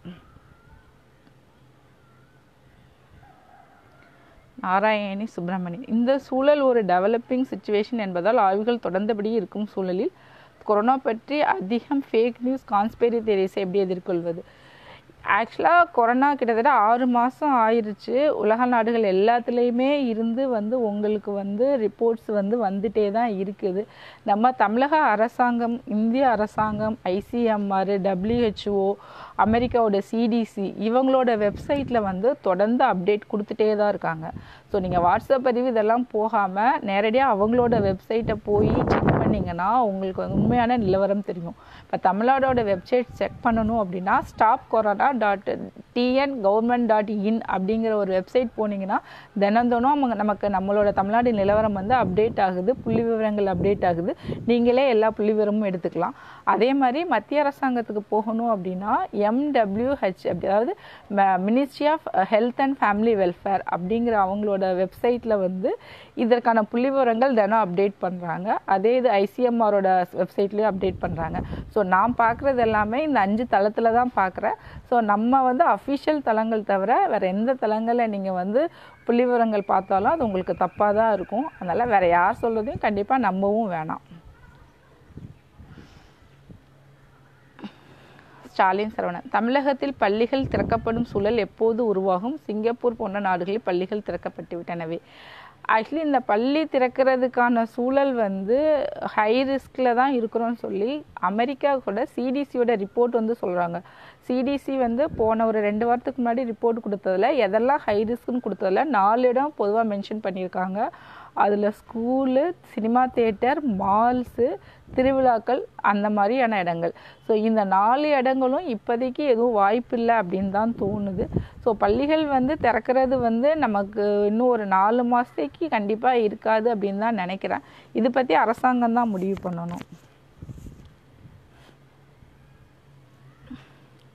நாராயணி சுப்பிரமணி இந்த சூழல் ஒரு டெவலப்பிங் சுச்சுவேஷன் என்பதால் ஆய்வுகள் தொடர்ந்தபடி இருக்கும் சூழலில் கொரோனா பற்றி அதிகம் ஃபேக் நியூஸ் கான்ஸ்பெரி தேரிஸை எப்படி எதிர்கொள்வது ஆக்சுவலாக கொரோனா கிட்டத்தட்ட ஆறு மாதம் ஆயிருச்சு உலக நாடுகள் எல்லாத்துலேயுமே இருந்து வந்து உங்களுக்கு வந்து ரிப்போர்ட்ஸ் வந்து வந்துட்டே தான் இருக்குது நம்ம தமிழக அரசாங்கம் இந்திய அரசாங்கம் ஐசிஎம்ஆர் டபிள்யூஹெச்ஓ அமெரிக்காவோட சிடிசி இவங்களோட வெப்சைட்டில் வந்து தொடர்ந்து அப்டேட் கொடுத்துட்டே தான் இருக்காங்க ஸோ நீங்கள் வாட்ஸ்அப் பதிவு இதெல்லாம் போகாமல் நேரடியாக அவங்களோட வெப்சைட்டை போய் செக் பண்ணிங்கன்னா உங்களுக்கு வந்து உண்மையான நிலவரம் தெரியும் இப்போ தமிழ்நாடோட வெப்சைட் செக் பண்ணணும் அப்படின்னா stop corona dot TN government dot in அப்படிங்கிற ஒரு வெப்சைட் போனீங்கன்னா தினந்தோறும் அவங்க நமக்கு நம்மளோட தமிழ்நாடு நிலவரம் வந்து அப்டேட் ஆகுது புள்ளி விவரங்கள் அப்டேட் ஆகுது நீங்களே எல்லா புள்ளி விவரமும் எடுத்துக்கலாம் அதே மாதிரி மத்திய அரசாங்கத்துக்கு போகணும் அப்படின்னா எம்டபிள்யூஹெச் அப்படி அதாவது ministry of health and family welfare அப்படிங்கிற அவங்களோட வெப்சைட்டில் வந்து இதற்கான புள்ளி விவரங்கள் தினம் அப்டேட் பண்ணுறாங்க அதே இது ஐசிஎம்ஆரோட வெப்சைட்லேயும் அப்டேட் பண்ணுறாங்க ஸோ நான் பார்க்குறது எல்லாமே இந்த அஞ்சு தளத்தில் தான் பார்க்குறேன் ஸோ நம்ம வந்து அஃபிஷியல் தளங்கள் தவிர வேறு எந்த தளங்களில் நீங்கள் வந்து புள்ளி விவரங்கள் பார்த்தாலும் அது உங்களுக்கு தப்பாக தான் இருக்கும் அதனால் வேறு யார் சொல்கிறதையும் கண்டிப்பாக நம்பவும் வேணாம் ஸ்டாலின் சரவணன் தமிழகத்தில் பள்ளிகள் திறக்கப்படும் சூழல் எப்போது உருவாகும் சிங்கப்பூர் போன்ற நாடுகளில் பள்ளிகள் திறக்கப்பட்டு விட்டனவே ஆக்சுவலி இந்த பள்ளி திறக்கிறதுக்கான சூழல் வந்து ஹை ரிஸ்கில் தான் இருக்கிறோன்னு சொல்லி அமெரிக்கா கூட சிடிசியோட ரிப்போர்ட் வந்து சொல்கிறாங்க சிடிசி வந்து போன ஒரு ரெண்டு வாரத்துக்கு முன்னாடி ரிப்போர்ட் கொடுத்ததில் எதெல்லாம் ஹை ரிஸ்க்னு கொடுத்ததில் நாலு இடம் பொதுவாக மென்ஷன் பண்ணியிருக்காங்க அதில் ஸ்கூலு சினிமா தேட்டர் மால்ஸு திருவிழாக்கள் அந்த மாதிரியான இடங்கள் ஸோ இந்த நாலு இடங்களும் இப்போதைக்கு எதுவும் வாய்ப்பு இல்லை அப்படின்னு தான் தோணுது ஸோ பள்ளிகள் வந்து திறக்கிறது வந்து நமக்கு இன்னும் ஒரு நாலு மாதத்துக்கு கண்டிப்பாக இருக்காது அப்படின்னு தான் நினைக்கிறேன் இது பற்றி அரசாங்கம் தான் முடிவு பண்ணணும்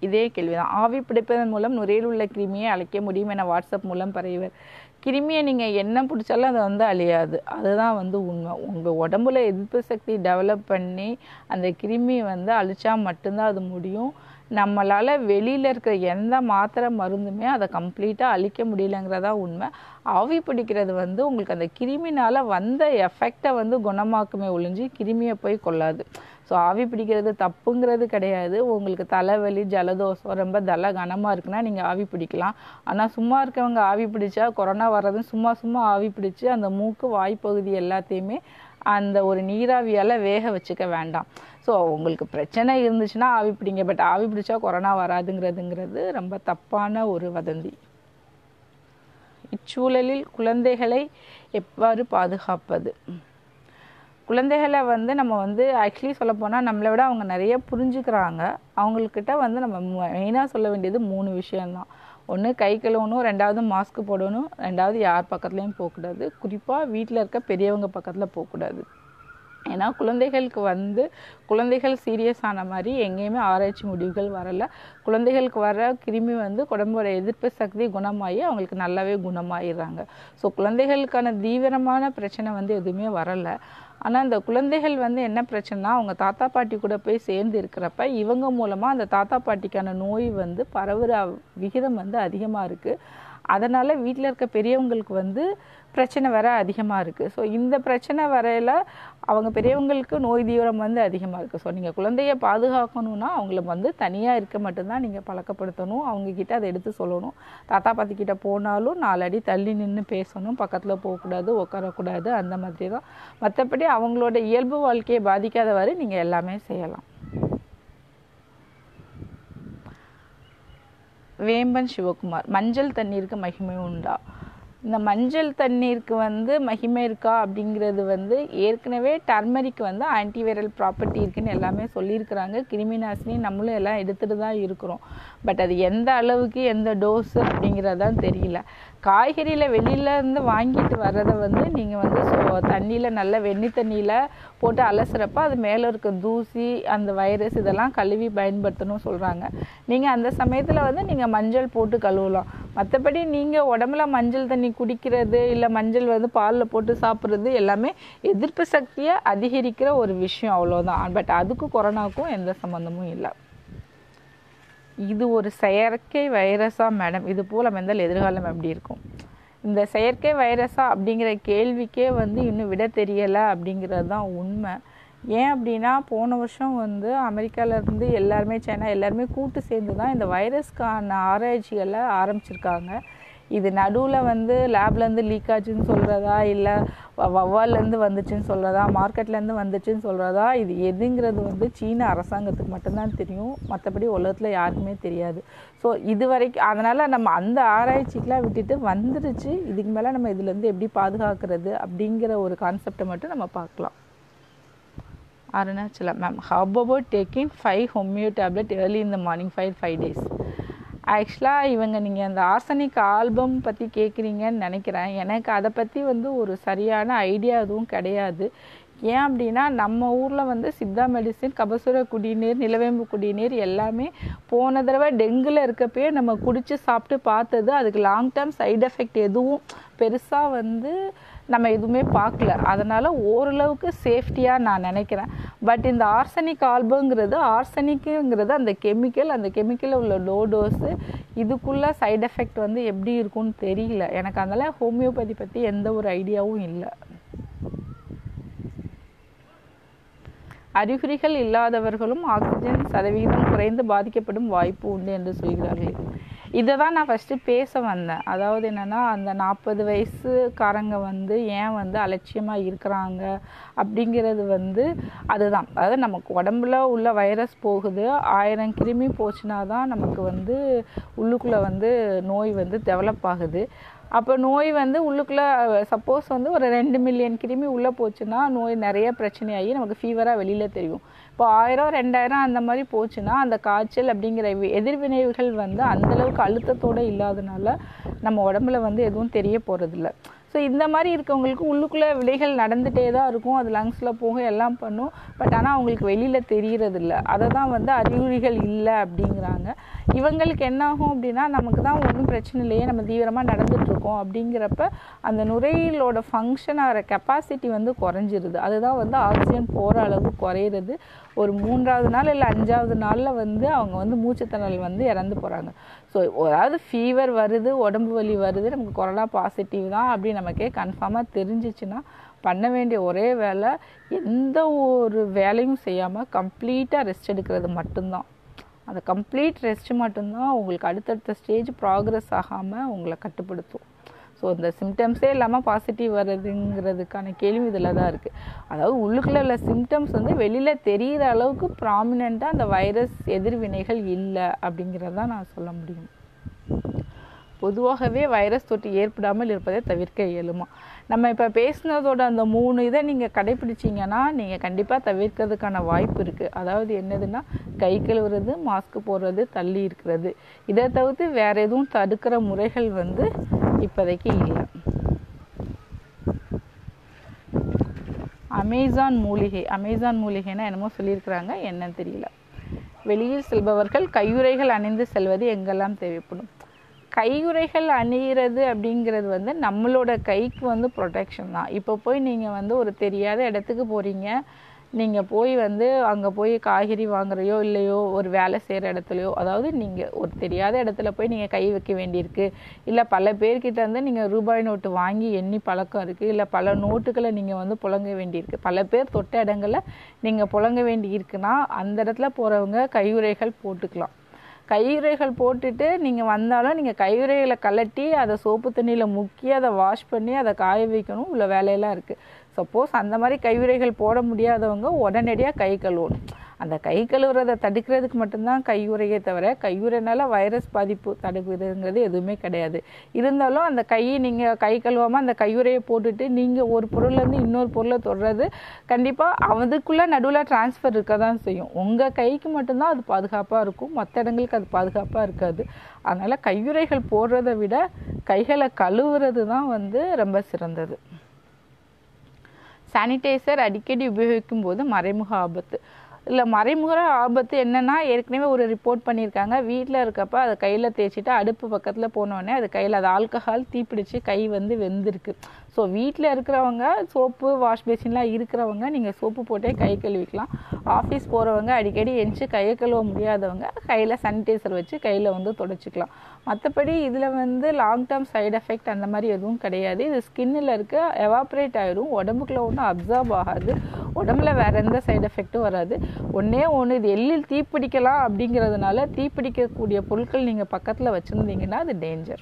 இதே கேள்விதான் ஆவி பிடிப்பதன் மூலம் நுரையில் உள்ள கிருமியை அழைக்க முடியும் என வாட்ஸ்அப் மூலம் பரவிவர் கிருமியை நீங்கள் என்ன பிடிச்சாலும் அது வந்து அழியாது அதுதான் வந்து உண்மை உங்கள் உடம்புல எதிர்ப்பு சக்தி டெவலப் பண்ணி அந்த கிருமி வந்து அழிச்சா மட்டும்தான் அது முடியும் நம்மளால் வெளியில் இருக்கிற எந்த மாத்திரை மருந்துமே அதை கம்ப்ளீட்டாக அழிக்க முடியலங்கிறதா உண்மை ஆவி பிடிக்கிறது வந்து உங்களுக்கு அந்த கிருமினால் வந்த எஃபெக்டை வந்து குணமாக்குமே ஒழிஞ்சு கிருமியை போய் கொள்ளாது ஸோ ஆவி பிடிக்கிறது தப்புங்கிறது கிடையாது உங்களுக்கு தலைவலி ஜலதோஷம் ரொம்ப தலை கனமாக இருக்குன்னா நீங்கள் ஆவி பிடிக்கலாம் ஆனால் சும்மா இருக்கவங்க ஆவி பிடிச்சா கொரோனா வர்றதுன்னு சும்மா சும்மா ஆவி பிடிச்சு அந்த மூக்கு வாய்ப்பகுதி எல்லாத்தையுமே அந்த ஒரு நீராவியால் வேக வச்சுக்க வேண்டாம் ஸோ உங்களுக்கு பிரச்சனை இருந்துச்சுன்னா ஆவி பிடிங்க பட் ஆவி பிடிச்சா கொரோனா வராதுங்கிறதுங்கிறது ரொம்ப தப்பான ஒரு வதந்தி இச்சூழலில் குழந்தைகளை எவ்வாறு பாதுகாப்பது குழந்தைகளை வந்து நம்ம வந்து ஆக்சுவலி சொல்லப்போனால் நம்மளை விட அவங்க நிறைய புரிஞ்சுக்கிறாங்க அவங்கக்கிட்ட வந்து நம்ம மெயினாக சொல்ல வேண்டியது மூணு விஷயம்தான் ஒன்று கை கழுவணும் ரெண்டாவது மாஸ்க் போடணும் ரெண்டாவது யார் பக்கத்துலேயும் போகக்கூடாது குறிப்பாக வீட்டில் இருக்க பெரியவங்க பக்கத்தில் போகக்கூடாது ஏன்னா குழந்தைகளுக்கு வந்து குழந்தைகள் சீரியஸ் ஆன மாதிரி எங்கேயுமே ஆராய்ச்சி முடிவுகள் வரலை குழந்தைகளுக்கு வர கிருமி வந்து உடம்போட எதிர்ப்பு சக்தி குணமாகி அவங்களுக்கு நல்லாவே குணமாயிடுறாங்க ஸோ குழந்தைகளுக்கான தீவிரமான பிரச்சனை வந்து எதுவுமே வரலை ஆனால் அந்த குழந்தைகள் வந்து என்ன பிரச்சனைனா அவங்க தாத்தா பாட்டி கூட போய் சேர்ந்து இருக்கிறப்ப இவங்க மூலமாக அந்த தாத்தா பாட்டிக்கான நோய் வந்து பரவுற விகிதம் வந்து அதிகமாக இருக்குது அதனால் வீட்டில் இருக்க பெரியவங்களுக்கு வந்து பிரச்சனை வர அதிகமாக இருக்குது ஸோ இந்த பிரச்சனை வரையில் அவங்க பெரியவங்களுக்கு நோய் தீவிரம் வந்து அதிகமாக இருக்குது ஸோ நீங்கள் குழந்தைய பாதுகாக்கணும்னா அவங்கள வந்து தனியாக இருக்க மட்டும்தான் நீங்கள் பழக்கப்படுத்தணும் அவங்கக்கிட்ட அதை எடுத்து சொல்லணும் தாத்தா பாத்திக்கிட்ட போனாலும் நாலடி தள்ளி நின்று பேசணும் பக்கத்தில் போகக்கூடாது உட்காரக்கூடாது அந்த மாதிரி தான் மற்றபடி அவங்களோட இயல்பு வாழ்க்கையை பாதிக்காதவாறு நீங்கள் எல்லாமே செய்யலாம் வேம்பன் சிவகுமார் மஞ்சள் தண்ணீருக்கு மகிமை உண்டா இந்த மஞ்சள் தண்ணீருக்கு வந்து மகிமை இருக்கா அப்படிங்கிறது வந்து ஏற்கனவே டர்மரிக் வந்து ஆன்டிவைரல் ப்ராப்பர்ட்டி இருக்குன்னு எல்லாமே சொல்லியிருக்கிறாங்க கிருமி நாசினி நம்மளும் எல்லாம் எடுத்துகிட்டு தான் இருக்கிறோம் பட் அது எந்த அளவுக்கு எந்த டோஸ் அப்படிங்கிறது தான் தெரியல காய்கறியில் வெளியிலேருந்து வாங்கிட்டு வர்றதை வந்து நீங்கள் வந்து ஸோ தண்ணியில் நல்ல வெண்ணி தண்ணியில் போட்டு அலசுறப்ப அது மேலே இருக்க தூசி அந்த வைரஸ் இதெல்லாம் கழுவி பயன்படுத்தணும் சொல்கிறாங்க நீங்கள் அந்த சமயத்தில் வந்து நீங்கள் மஞ்சள் போட்டு கழுவலாம் மற்றபடி நீங்கள் உடம்புல மஞ்சள் தண்ணி குடிக்கிறது இல்லை மஞ்சள் வந்து பாலில் போட்டு சாப்பிட்றது எல்லாமே எதிர்ப்பு சக்தியை அதிகரிக்கிற ஒரு விஷயம் அவ்வளோதான் பட் அதுக்கும் கொரோனாவுக்கும் எந்த சம்மந்தமும் இல்லை இது ஒரு செயற்கை வைரஸா மேடம் இது போல் வந்தால் எதிர்காலம் எப்படி இருக்கும் இந்த செயற்கை வைரஸா அப்படிங்கிற கேள்விக்கே வந்து இன்னும் விட தெரியலை அப்படிங்கிறது தான் உண்மை ஏன் அப்படின்னா போன வருஷம் வந்து அமெரிக்காவிலேருந்து எல்லாருமே சைனா எல்லாருமே கூட்டு சேர்ந்து தான் இந்த வைரஸ்க்கான ஆராய்ச்சிகளை ஆரம்பிச்சிருக்காங்க இது நடுவில் வந்து லேப்லேருந்து லீக் ஆச்சுன்னு சொல்கிறதா இல்லை வவ்வால்லேருந்து வந்துச்சுன்னு சொல்கிறதா மார்க்கெட்லேருந்து வந்துச்சுன்னு சொல்கிறதா இது எதுங்கிறது வந்து சீன அரசாங்கத்துக்கு மட்டும்தான் தெரியும் மற்றபடி உலகத்தில் யாருக்குமே தெரியாது ஸோ இது வரைக்கும் அதனால் நம்ம அந்த ஆராய்ச்சிக்கெலாம் விட்டுட்டு வந்துருச்சு இதுக்கு மேலே நம்ம இதுலேருந்து எப்படி பாதுகாக்கிறது அப்படிங்கிற ஒரு கான்செப்டை மட்டும் நம்ம பார்க்கலாம் Arunachalam ma'am how about taking five homeo tablet early இந்த மார்னிங் ஃபைவ் ஃபைவ் டேஸ் ஆக்சுவலாக இவங்க நீங்கள் அந்த ஆர்சனிக் ஆல்பம் பற்றி கேட்குறீங்கன்னு நினைக்கிறேன் எனக்கு அதை பற்றி வந்து ஒரு சரியான ஐடியா எதுவும் கிடையாது ஏன் அப்படின்னா நம்ம ஊரில் வந்து சித்தா மெடிசின் கபசுர குடிநீர் நிலவேம்பு குடிநீர் எல்லாமே போன தடவை டெங்குல இருக்கப்பயே நம்ம குடித்து சாப்பிட்டு பார்த்தது அதுக்கு லாங் டேர்ம் சைடு எஃபெக்ட் எதுவும் பெருசாக வந்து நம்ம எதுவுமே பார்க்கல அதனால் ஓரளவுக்கு சேஃப்டியாக நான் நினைக்கிறேன் பட் இந்த ஆர்சனிக் ஆல்பங்கிறது ஆர்சனிக்குங்கிறது அந்த கெமிக்கல் அந்த கெமிக்கலில் உள்ள லோ டோஸு இதுக்குள்ள சைடு எஃபெக்ட் வந்து எப்படி இருக்கும்னு தெரியல எனக்கு அதனால் ஹோமியோபதி பற்றி எந்த ஒரு ஐடியாவும் இல்லை அறிகுறிகள் இல்லாதவர்களும் ஆக்சிஜன் சதவிகிதம் குறைந்து பாதிக்கப்படும் வாய்ப்பு உண்டு என்று சொல்கிறார்கள் இதை தான் நான் ஃபஸ்ட்டு பேச வந்தேன் அதாவது என்னென்னா அந்த நாற்பது வயசுக்காரங்க வந்து ஏன் வந்து அலட்சியமாக இருக்கிறாங்க அப்படிங்கிறது வந்து அதுதான் அதாவது நமக்கு உடம்புல உள்ள வைரஸ் போகுது ஆயிரம் கிருமி போச்சுன்னா தான் நமக்கு வந்து உள்ளுக்குள்ளே வந்து நோய் வந்து டெவலப் ஆகுது அப்போ நோய் வந்து உள்ளுக்குள்ளே சப்போஸ் வந்து ஒரு ரெண்டு மில்லியன் கிருமி உள்ளே போச்சுன்னா நோய் நிறைய பிரச்சனையாகி நமக்கு ஃபீவராக வெளியில் தெரியும் இப்போ ஆயிரம் ரெண்டாயிரம் அந்த மாதிரி போச்சுன்னா அந்த காய்ச்சல் அப்படிங்கிற எதிர்வினைவுகள் வந்து அந்தளவுக்கு அழுத்தத்தோடு இல்லாதனால நம்ம உடம்புல வந்து எதுவும் தெரிய போகிறதில்ல ஸோ இந்த மாதிரி இருக்கவங்களுக்கு உள்ளுக்குள்ளே விலைகள் நடந்துகிட்டே தான் இருக்கும் அது லங்ஸில் போக எல்லாம் பண்ணும் பட் ஆனால் அவங்களுக்கு வெளியில் தெரியறதில்ல அதை தான் வந்து அறிகுறிகள் இல்லை அப்படிங்கிறாங்க இவங்களுக்கு என்ன ஆகும் அப்படின்னா நமக்கு தான் ஒன்றும் பிரச்சனை இல்லையே நம்ம தீவிரமாக நடந்துட்டுருக்கோம் அப்படிங்கிறப்ப அந்த நுரையீரலோட ஃபங்க்ஷன் ஆகிற கெப்பாசிட்டி வந்து குறைஞ்சிருது அதுதான் வந்து ஆக்சிஜன் போகிற அளவு குறையிறது ஒரு மூன்றாவது நாள் இல்லை அஞ்சாவது நாளில் வந்து அவங்க வந்து மூச்சுத்திணறல் வந்து இறந்து போகிறாங்க ஸோ அதாவது ஃபீவர் வருது உடம்பு வலி வருது நமக்கு கொரோனா பாசிட்டிவ் தான் அப்படி நமக்கே கன்ஃபார்மாக தெரிஞ்சிச்சுன்னா பண்ண வேண்டிய ஒரே வேலை எந்த ஒரு வேலையும் செய்யாமல் கம்ப்ளீட்டாக ரெஸ்ட் எடுக்கிறது மட்டும்தான் அந்த கம்ப்ளீட் ரெஸ்ட் மட்டும்தான் உங்களுக்கு அடுத்தடுத்த ஸ்டேஜ் ப்ராக்ரஸ் ஆகாமல் உங்களை கட்டுப்படுத்தும் ஸோ இந்த சிம்டம்ஸே இல்லாமல் பாசிட்டிவ் வருதுங்கிறதுக்கான கேள்வி இதில் தான் இருக்குது அதாவது உள்ளுக்குள்ள உள்ள சிம்டம்ஸ் வந்து வெளியில் தெரிகிற அளவுக்கு ப்ராமினெண்ட்டாக அந்த வைரஸ் எதிர்வினைகள் இல்லை அப்படிங்கிறத நான் சொல்ல முடியும் பொதுவாகவே வைரஸ் தொற்று ஏற்படாமல் இருப்பதை தவிர்க்க இயலுமா நம்ம இப்போ பேசுனதோட அந்த மூணு இதை நீங்கள் கடைப்பிடிச்சிங்கன்னா நீங்கள் கண்டிப்பாக தவிர்க்கிறதுக்கான வாய்ப்பு இருக்குது அதாவது என்னதுன்னா கை கழுவுறது மாஸ்க் போடுறது தள்ளி இருக்கிறது இதை தவிர்த்து வேறு எதுவும் தடுக்கிற முறைகள் வந்து இப்போதைக்கு இல்லை அமேசான் மூலிகை அமேசான் மூலிகைன்னா என்னமோ சொல்லியிருக்கிறாங்க என்னன்னு தெரியல வெளியில் செல்பவர்கள் கையுறைகள் அணிந்து செல்வது எங்கெல்லாம் தேவைப்படும் கையுறைகள் அணிகிறது அப்படிங்கிறது வந்து நம்மளோட கைக்கு வந்து ப்ரொடெக்ஷன் தான் இப்போ போய் நீங்கள் வந்து ஒரு தெரியாத இடத்துக்கு போகிறீங்க நீங்கள் போய் வந்து அங்கே போய் காய்கறி வாங்குறையோ இல்லையோ ஒரு வேலை செய்கிற இடத்துலையோ அதாவது நீங்கள் ஒரு தெரியாத இடத்துல போய் நீங்கள் கை வைக்க வேண்டியிருக்கு இல்லை பல பேர்கிட்ட இருந்து நீங்கள் ரூபாய் நோட்டு வாங்கி எண்ணி பழக்கம் இருக்குது இல்லை பல நோட்டுகளை நீங்கள் வந்து புழங்க வேண்டியிருக்கு பல பேர் தொட்ட இடங்களில் நீங்கள் புழங்க வேண்டி இருக்குன்னா அந்த இடத்துல போகிறவங்க கையுறைகள் போட்டுக்கலாம் கையுறைகள் போட்டுட்டு நீங்கள் வந்தாலும் நீங்கள் கையுறைகளை கலட்டி அதை சோப்பு தண்ணியில் முக்கி அதை வாஷ் பண்ணி அதை காய வைக்கணும் உள்ள வேலையெல்லாம் இருக்குது சப்போஸ் அந்த மாதிரி கையுறைகள் போட முடியாதவங்க உடனடியாக கை கழுவணும் அந்த கை கழுவுறதை தடுக்கிறதுக்கு மட்டும்தான் கையுறையே தவிர கையுறைனால வைரஸ் பாதிப்பு தடுக்குதுங்கிறது எதுவுமே கிடையாது இருந்தாலும் அந்த கையை நீங்கள் கை கழுவாமல் அந்த கையுறையை போட்டுட்டு நீங்கள் ஒரு பொருள்லேருந்து இன்னொரு பொருளை தொடுறது கண்டிப்பாக அதுக்குள்ளே நடுவில் டிரான்ஸ்ஃபர் இருக்க தான் செய்யும் உங்கள் கைக்கு மட்டும்தான் அது பாதுகாப்பாக இருக்கும் மற்ற இடங்களுக்கு அது பாதுகாப்பாக இருக்காது அதனால் கையுறைகள் போடுறதை விட கைகளை கழுவுறது தான் வந்து ரொம்ப சிறந்தது சானிடைசர் அடிக்கடி உபயோகிக்கும் போது மறைமுக ஆபத்து இல்லை மறைமுக ஆபத்து என்னன்னா ஏற்கனவே ஒரு ரிப்போர்ட் பண்ணியிருக்காங்க வீட்டில் இருக்கப்ப அதை கையில் தேய்ச்சிட்டு அடுப்பு பக்கத்தில் போனோடனே அது கையில் அது ஆல்கஹால் தீப்பிடிச்சு கை வந்து வெந்திருக்கு ஸோ வீட்டில் இருக்கிறவங்க சோப்பு வாஷ் பேசின்லாம் இருக்கிறவங்க நீங்கள் சோப்பு போட்டே கை கழுவிக்கலாம் ஆஃபீஸ் போகிறவங்க அடிக்கடி எஞ்சி கையை கழுவ முடியாதவங்க கையில் சானிடைசர் வச்சு கையில் வந்து தொடச்சிக்கலாம் மற்றபடி இதில் வந்து லாங் டேர்ம் சைடு எஃபெக்ட் அந்த மாதிரி எதுவும் கிடையாது இது ஸ்கின்னில் இருக்க எவாப்ரேட் ஆயிடும் உடம்புக்குள்ள ஒன்றும் அப்சர்வ் ஆகாது உடம்புல வேறு எந்த சைடு எஃபெக்ட்டும் வராது ஒன்றே ஒன்று இது எள்ளில் தீப்பிடிக்கலாம் அப்படிங்கிறதுனால தீப்பிடிக்கக்கூடிய பொருட்கள் நீங்கள் பக்கத்தில் வச்சுருந்தீங்கன்னா அது டேஞ்சர்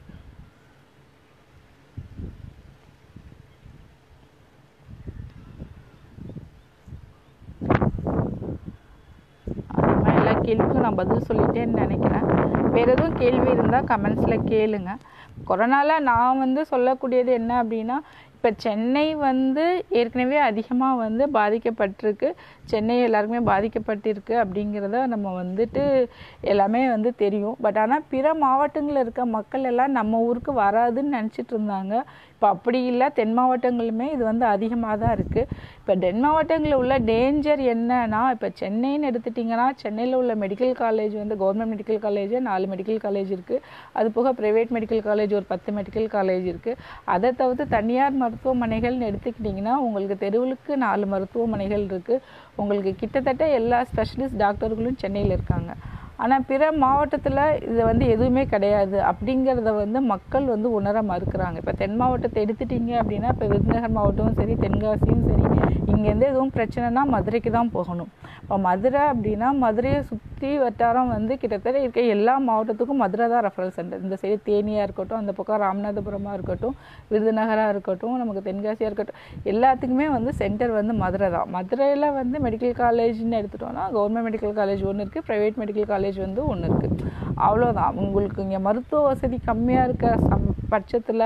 அந்த மாதிரி எல்லா கேள்விக்கும் நான் பதில் சொல்லிட்டேன்னு நினைக்கிறேன் வேறு எதுவும் கேள்வி இருந்தால் கமெண்ட்ஸில் கேளுங்க கொரோனாவில் நான் வந்து சொல்லக்கூடியது என்ன அப்படின்னா இப்போ சென்னை வந்து ஏற்கனவே அதிகமாக வந்து பாதிக்கப்பட்டிருக்கு சென்னை எல்லாருக்குமே பாதிக்கப்பட்டிருக்கு அப்படிங்கிறத நம்ம வந்துட்டு எல்லாமே வந்து தெரியும் பட் ஆனால் பிற மாவட்டங்களில் இருக்க மக்கள் எல்லாம் நம்ம ஊருக்கு வராதுன்னு நினச்சிட்டு இருந்தாங்க இப்போ அப்படி இல்லை தென் மாவட்டங்களுமே இது வந்து அதிகமாக தான் இருக்குது இப்போ தென் மாவட்டங்களில் உள்ள டேஞ்சர் என்னன்னா இப்போ சென்னைன்னு எடுத்துட்டிங்கன்னா சென்னையில் உள்ள மெடிக்கல் காலேஜ் வந்து கவர்மெண்ட் மெடிக்கல் காலேஜ் நாலு மெடிக்கல் காலேஜ் இருக்குது அது போக ப்ரைவேட் மெடிக்கல் காலேஜ் ஒரு பத்து மெடிக்கல் காலேஜ் இருக்குது அதை தவிர்த்து தனியார் மருத்துவமனைகள்னு எடுத்துக்கிட்டிங்கன்னா உங்களுக்கு தெருவுக்கு நாலு மருத்துவமனைகள் இருக்குது உங்களுக்கு கிட்டத்தட்ட எல்லா ஸ்பெஷலிஸ்ட் டாக்டர்களும் சென்னையில் இருக்காங்க ஆனால் பிற மாவட்டத்தில் இது வந்து எதுவுமே கிடையாது அப்படிங்கிறத வந்து மக்கள் வந்து உணர மறுக்கிறாங்க இப்போ தென் மாவட்டத்தை எடுத்துட்டீங்க அப்படின்னா இப்போ விருதுநகர் மாவட்டமும் சரி தென்காசியும் சரி இங்கேருந்து எதுவும் பிரச்சனைனா மதுரைக்கு தான் போகணும் இப்போ மதுரை அப்படின்னா மதுரையை சுற்றி வட்டாரம் வந்து கிட்டத்தட்ட இருக்க எல்லா மாவட்டத்துக்கும் மதுரை தான் ரெஃபரல் சென்டர் இந்த சைடு தேனியாக இருக்கட்டும் அந்த பக்கம் ராமநாதபுரமாக இருக்கட்டும் விருதுநகராக இருக்கட்டும் நமக்கு தென்காசியாக இருக்கட்டும் எல்லாத்துக்குமே வந்து சென்டர் வந்து மதுரை தான் மதுரையில் வந்து மெடிக்கல் காலேஜ்னு எடுத்துட்டோம்னா கவர்மெண்ட் மெடிக்கல் காலேஜ் ஒன்று இருக்குது ப்ரைவேட் மெடிக்கல் காலேஜ் வந்து ஒன்று இருக்குது அவ்வளோதான் உங்களுக்கு இங்கே மருத்துவ வசதி கம்மியாக இருக்க சம் பட்சத்தில்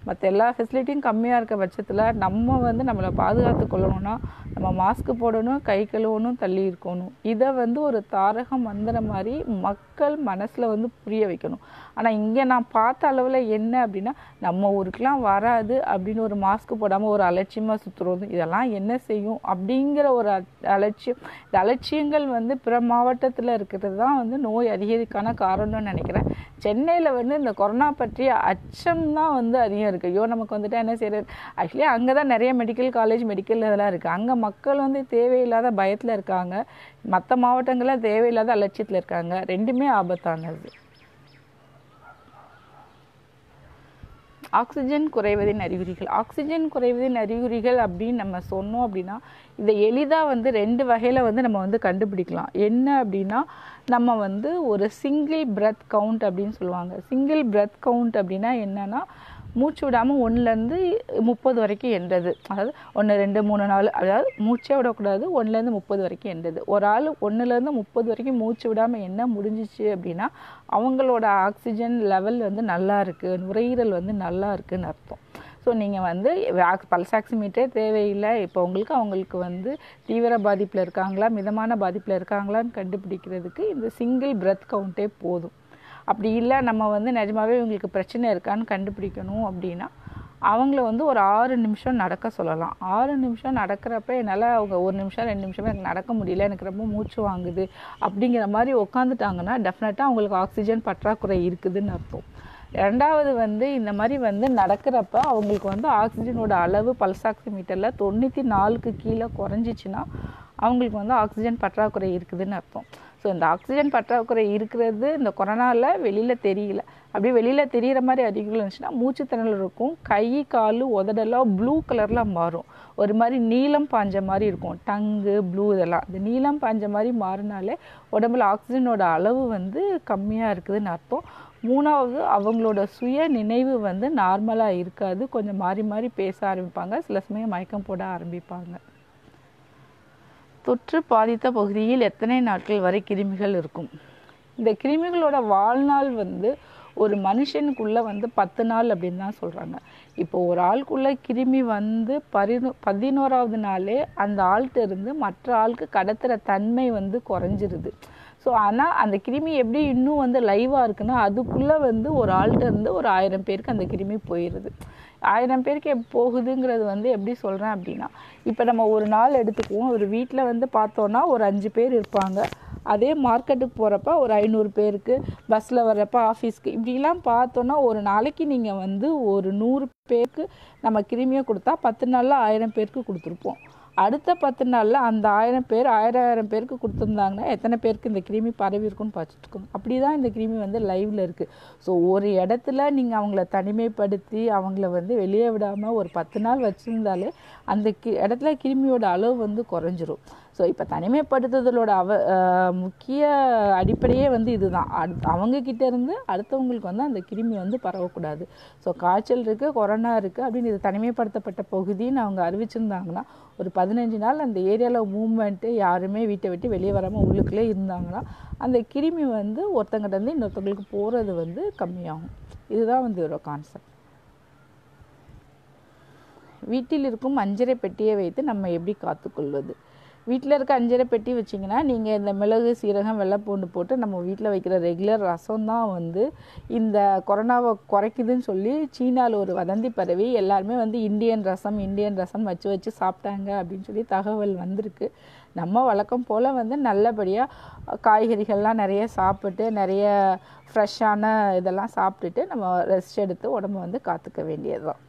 மற்ற எல்லா ஃபெசிலிட்டியும் கம்மியாக இருக்க பட்சத்தில் நம்ம வந்து நம்மளை பாதுகாத்து கொள்ளணும்னா நம்ம மாஸ்க் போடணும் கை கழுவணும் தள்ளி இருக்கணும் இதை வந்து ஒரு தாரக மந்திரம் மாதிரி மக்கள் மனசில் வந்து புரிய வைக்கணும் ஆனால் இங்கே நான் பார்த்த அளவில் என்ன அப்படின்னா நம்ம ஊருக்கெலாம் வராது அப்படின்னு ஒரு மாஸ்க் போடாமல் ஒரு அலட்சியமாக சுற்றுறது இதெல்லாம் என்ன செய்யும் அப்படிங்கிற ஒரு அ- அலட்சியம் இந்த அலட்சியங்கள் வந்து பிற மாவட்டத்தில் இருக்கிறது தான் வந்து நோய் அதிகரிக்கான காரணம்னு நினைக்கிறேன் சென்னையில் வந்து இந்த கொரோனா பற்றிய அச்சம் தான் வந்து அதிகம் இருக்குது ஐயோ நமக்கு வந்துட்டு என்ன செய்யறது ஆக்சுவலி அங்கே தான் நிறைய மெடிக்கல் காலேஜ் மெடிக்கல் இதெல்லாம் இருக்குது அங்கே மக்கள் வந்து தேவையில்லாத பயத்தில் இருக்காங்க மற்ற மாவட்டங்களில் தேவையில்லாத அலட்சியத்தில் இருக்காங்க ரெண்டுமே ஆபத்தானது ஆக்சிஜன் குறைவதின் அறிகுறிகள் ஆக்சிஜன் குறைவதின் அறிகுறிகள் அப்படின்னு நம்ம சொன்னோம் அப்படின்னா இதை எளிதாக வந்து ரெண்டு வகையில் வந்து நம்ம வந்து கண்டுபிடிக்கலாம் என்ன அப்படின்னா நம்ம வந்து ஒரு சிங்கிள் பிரெத் கவுண்ட் அப்படின்னு சொல்லுவாங்க சிங்கிள் பிரெத் கவுண்ட் அப்படின்னா என்னன்னா மூச்சு விடாமல் ஒன்றுலேருந்து முப்பது வரைக்கும் எண்றது அதாவது ஒன்று ரெண்டு மூணு நாலு அதாவது மூச்சே விடக்கூடாது ஒன்றுலேருந்து முப்பது வரைக்கும் எண்றது ஒரு ஆள் ஒன்றுலேருந்து முப்பது வரைக்கும் மூச்சு விடாமல் என்ன முடிஞ்சிச்சு அப்படின்னா அவங்களோட ஆக்சிஜன் லெவல் வந்து நல்லா இருக்குது நுரையீரல் வந்து நல்லா இருக்குன்னு அர்த்தம் ஸோ நீங்கள் வந்து பல்ஸ் ஆக்சிமீட்டரே தேவையில்லை இப்போ உங்களுக்கு அவங்களுக்கு வந்து தீவிர பாதிப்பில் இருக்காங்களா மிதமான பாதிப்பில் இருக்காங்களான்னு கண்டுபிடிக்கிறதுக்கு இந்த சிங்கிள் பிரெத் கவுண்டே போதும் அப்படி இல்லை நம்ம வந்து நிஜமாவே இவங்களுக்கு பிரச்சனை இருக்கான்னு கண்டுபிடிக்கணும் அப்படின்னா அவங்கள வந்து ஒரு ஆறு நிமிஷம் நடக்க சொல்லலாம் ஆறு நிமிஷம் நடக்கிறப்ப என்னால் அவங்க ஒரு நிமிஷம் ரெண்டு நிமிஷம் எனக்கு நடக்க முடியல எனக்கு ரொம்ப மூச்சு வாங்குது அப்படிங்கிற மாதிரி உட்காந்துட்டாங்கன்னா டெஃபினட்டாக அவங்களுக்கு ஆக்சிஜன் பற்றாக்குறை இருக்குதுன்னு அர்த்தம் ரெண்டாவது வந்து இந்த மாதிரி வந்து நடக்கிறப்ப அவங்களுக்கு வந்து ஆக்சிஜனோட அளவு பல்ஸ் ஆக்சிமீட்டரில் தொண்ணூற்றி நாலுக்கு கீழே குறைஞ்சிச்சின்னா அவங்களுக்கு வந்து ஆக்சிஜன் பற்றாக்குறை இருக்குதுன்னு அர்த்தம் ஸோ இந்த ஆக்சிஜன் பற்றாக்குறை இருக்கிறது இந்த கொரோனாவில் வெளியில் தெரியல அப்படியே வெளியில் தெரிகிற மாதிரி அறிகுறிகள் இருந்துச்சுன்னா மூச்சுத்திணறல் இருக்கும் கை கால் உதடெல்லாம் ப்ளூ கலரில் மாறும் ஒரு மாதிரி நீலம் பாஞ்ச மாதிரி இருக்கும் டங்கு ப்ளூ இதெல்லாம் இந்த நீலம் பாஞ்ச மாதிரி மாறினாலே உடம்புல ஆக்சிஜனோட அளவு வந்து கம்மியாக இருக்குதுன்னு அர்த்தம் மூணாவது அவங்களோட சுய நினைவு வந்து நார்மலாக இருக்காது கொஞ்சம் மாறி மாறி பேச ஆரம்பிப்பாங்க சில சமயம் மயக்கம் போட ஆரம்பிப்பாங்க தொற்று பாதித்த பகுதியில் எத்தனை நாட்கள் வரை கிருமிகள் இருக்கும் இந்த கிருமிகளோட வாழ்நாள் வந்து ஒரு மனுஷனுக்குள்ள வந்து பத்து நாள் அப்படின்னு தான் சொல்றாங்க இப்போ ஒரு ஆளுக்குள்ள கிருமி வந்து பரினு பதினோராவது நாளே அந்த ஆள்கிட்ட இருந்து மற்ற ஆளுக்கு கடத்துற தன்மை வந்து குறைஞ்சிருது ஸோ ஆனால் அந்த கிருமி எப்படி இன்னும் வந்து லைவாக இருக்குன்னா அதுக்குள்ளே வந்து ஒரு ஆள்கிட்ட இருந்து ஒரு ஆயிரம் பேருக்கு அந்த கிருமி போயிடுது ஆயிரம் பேருக்கு எப் போகுதுங்கிறது வந்து எப்படி சொல்கிறேன் அப்படின்னா இப்போ நம்ம ஒரு நாள் எடுத்துக்குவோம் ஒரு வீட்டில் வந்து பார்த்தோன்னா ஒரு அஞ்சு பேர் இருப்பாங்க அதே மார்க்கெட்டுக்கு போகிறப்ப ஒரு ஐநூறு பேருக்கு பஸ்ஸில் வர்றப்ப ஆஃபீஸ்க்கு இப்படிலாம் பார்த்தோன்னா ஒரு நாளைக்கு நீங்கள் வந்து ஒரு நூறு பேருக்கு நம்ம கிருமியை கொடுத்தா பத்து நாளில் ஆயிரம் பேருக்கு கொடுத்துருப்போம் அடுத்த பத்து நாளில் அந்த ஆயிரம் பேர் ஆயிரம் ஆயிரம் பேருக்கு கொடுத்துருந்தாங்கன்னா எத்தனை பேருக்கு இந்த கிருமி பரவி இருக்குன்னு பார்த்துட்டுக்கோங்க அப்படி தான் இந்த கிருமி வந்து லைவில் இருக்குது ஸோ ஒரு இடத்துல நீங்கள் அவங்கள தனிமைப்படுத்தி அவங்கள வந்து வெளியே விடாமல் ஒரு பத்து நாள் வச்சுருந்தாலே அந்த கி இடத்துல கிருமியோட அளவு வந்து குறைஞ்சிரும் ஸோ இப்போ தனிமைப்படுத்துதலோட அவ அஹ் முக்கிய அடிப்படையே வந்து இதுதான் அடுத் அவங்க கிட்ட இருந்து அடுத்தவங்களுக்கு வந்து அந்த கிருமி வந்து பரவக்கூடாது ஸோ காய்ச்சல் இருக்குது கொரோனா இருக்குது அப்படின்னு இது தனிமைப்படுத்தப்பட்ட பகுதின்னு அவங்க அறிவிச்சிருந்தாங்கன்னா ஒரு பதினஞ்சு நாள் அந்த ஏரியாவில் மூவ்மெண்ட்டு யாருமே வீட்டை விட்டு வெளியே வராமல் உள்ளுக்குள்ளே இருந்தாங்கன்னா அந்த கிருமி வந்து ஒருத்தங்கிட்ட இருந்து இன்னொருத்தவங்களுக்கு போகிறது வந்து கம்மியாகும் இதுதான் வந்து ஒரு கான்செப்ட் வீட்டில் இருக்கும் அஞ்சரை பெட்டியை வைத்து நம்ம எப்படி காத்துக்கொள்வது வீட்டில் இருக்க அஞ்சரை பெட்டி வச்சிங்கன்னா நீங்கள் இந்த மிளகு சீரகம் வெள்ளைப்பூண்டு போட்டு நம்ம வீட்டில் வைக்கிற ரெகுலர் ரசம் தான் வந்து இந்த கொரோனாவை குறைக்குதுன்னு சொல்லி சீனாவில் ஒரு வதந்தி பரவி எல்லாருமே வந்து இந்தியன் ரசம் இந்தியன் ரசம் வச்சு வச்சு சாப்பிட்டாங்க அப்படின்னு சொல்லி தகவல் வந்திருக்கு நம்ம வழக்கம் போல் வந்து நல்லபடியாக காய்கறிகள்லாம் நிறைய சாப்பிட்டு நிறைய ஃப்ரெஷ்ஷான இதெல்லாம் சாப்பிட்டுட்டு நம்ம ரெஸ்ட் எடுத்து உடம்ப வந்து காத்துக்க வேண்டியது தான்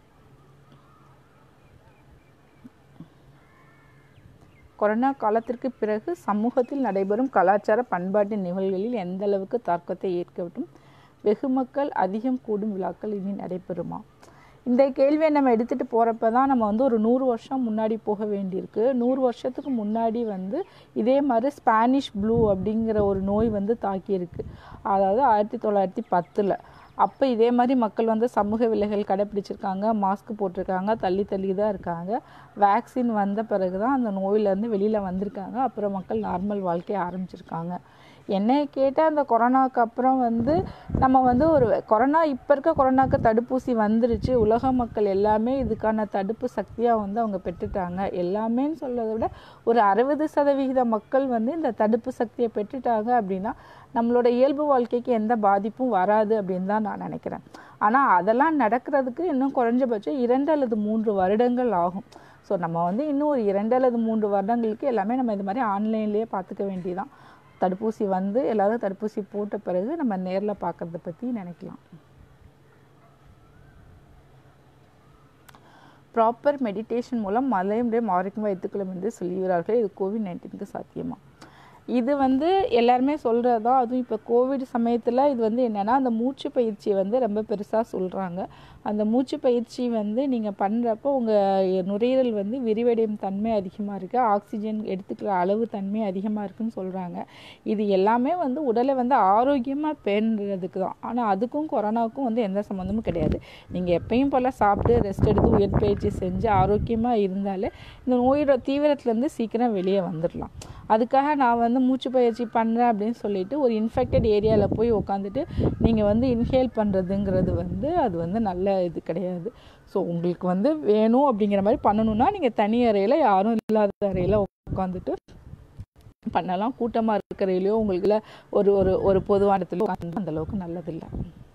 கொரோனா காலத்திற்கு பிறகு சமூகத்தில் நடைபெறும் கலாச்சார பண்பாட்டு நிகழ்வுகளில் எந்த அளவுக்கு தாக்கத்தை ஏற்கட்டும் வெகு மக்கள் அதிகம் கூடும் விழாக்கள் இனி நடைபெறுமா இந்த கேள்வியை நம்ம எடுத்துகிட்டு போகிறப்ப தான் நம்ம வந்து ஒரு நூறு வருஷம் முன்னாடி போக வேண்டியிருக்கு நூறு வருஷத்துக்கு முன்னாடி வந்து இதே மாதிரி ஸ்பானிஷ் ப்ளூ அப்படிங்கிற ஒரு நோய் வந்து தாக்கியிருக்கு அதாவது ஆயிரத்தி தொள்ளாயிரத்தி பத்தில் அப்போ இதே மாதிரி மக்கள் வந்து சமூக விலைகள் கடைப்பிடிச்சிருக்காங்க மாஸ்க் போட்டிருக்காங்க தள்ளி தள்ளி தான் இருக்காங்க வேக்சின் வந்த பிறகு தான் அந்த நோயிலேருந்து வெளியில் வந்திருக்காங்க அப்புறம் மக்கள் நார்மல் வாழ்க்கையை ஆரம்பிச்சிருக்காங்க என்னை கேட்டால் அந்த கொரோனாக்கு அப்புறம் வந்து நம்ம வந்து ஒரு கொரோனா இப்போ இருக்க கொரோனாக்கு தடுப்பூசி வந்துருச்சு உலக மக்கள் எல்லாமே இதுக்கான தடுப்பு சக்தியாக வந்து அவங்க பெற்றுட்டாங்க எல்லாமேன்னு சொல்றதை விட ஒரு அறுபது சதவிகித மக்கள் வந்து இந்த தடுப்பு சக்தியை பெற்றுட்டாங்க அப்படின்னா நம்மளோட இயல்பு வாழ்க்கைக்கு எந்த பாதிப்பும் வராது அப்படின்னு தான் நான் நினைக்கிறேன் ஆனால் அதெல்லாம் நடக்கிறதுக்கு இன்னும் குறைஞ்சபட்சம் இரண்டு அல்லது மூன்று வருடங்கள் ஆகும் ஸோ நம்ம வந்து இன்னும் ஒரு இரண்டு அல்லது மூன்று வருடங்களுக்கு எல்லாமே நம்ம இது மாதிரி ஆன்லைன்லேயே பார்த்துக்க வேண்டியதான் தடுப்பூசி வந்து எல்லாரும் தடுப்பூசி போட்ட பிறகு நம்ம நேரில் பார்க்கறத பற்றி நினைக்கலாம் ப்ராப்பர் மெடிடேஷன் மூலம் மலையுடைய ஆரோக்கியமாக வைத்துக்கொள்ளும் என்று சொல்லுகிறார்கள் இது கோவிட் நைன்டீனுக்கு சாத்தியமா இது வந்து எல்லாருமே சொல்கிறது தான் அதுவும் இப்போ கோவிட் சமயத்தில் இது வந்து என்னென்னா அந்த மூச்சு பயிற்சி வந்து ரொம்ப பெருசாக சொல்கிறாங்க அந்த மூச்சு பயிற்சி வந்து நீங்கள் பண்ணுறப்போ உங்கள் நுரையீரல் வந்து விரிவடையும் தன்மை அதிகமாக இருக்குது ஆக்சிஜன் எடுத்துக்கிற அளவு தன்மை அதிகமாக இருக்குன்னு சொல்கிறாங்க இது எல்லாமே வந்து உடலை வந்து ஆரோக்கியமாக பேணுறதுக்கு தான் ஆனால் அதுக்கும் கொரோனாவுக்கும் வந்து எந்த சம்மந்தமும் கிடையாது நீங்கள் எப்பயும் போல் சாப்பிட்டு ரெஸ்ட் எடுத்து உடற்பயிற்சி செஞ்சு ஆரோக்கியமாக இருந்தாலே இந்த நோயோட தீவிரத்துலேருந்து சீக்கிரம் வெளியே வந்துடலாம் அதுக்காக நான் வந்து மூச்சு பயிற்சி பண்ணுறேன் அப்படின்னு சொல்லிட்டு ஒரு இன்ஃபெக்டட் ஏரியாவில் போய் உட்காந்துட்டு நீங்கள் வந்து இன்ஹேல் பண்ணுறதுங்கிறது வந்து அது வந்து நல்ல இது கிடையாது ஸோ உங்களுக்கு வந்து வேணும் அப்படிங்கிற மாதிரி பண்ணணும்னா நீங்கள் தனி அறையில் யாரும் இல்லாத அறையில் உட்காந்துட்டு பண்ணலாம் கூட்டமாக இருக்கிறையிலையோ உங்களுக்கு ஒரு ஒரு ஒரு பொதுவான இடத்துல உட்காந்து அந்த அளவுக்கு நல்லதில்லை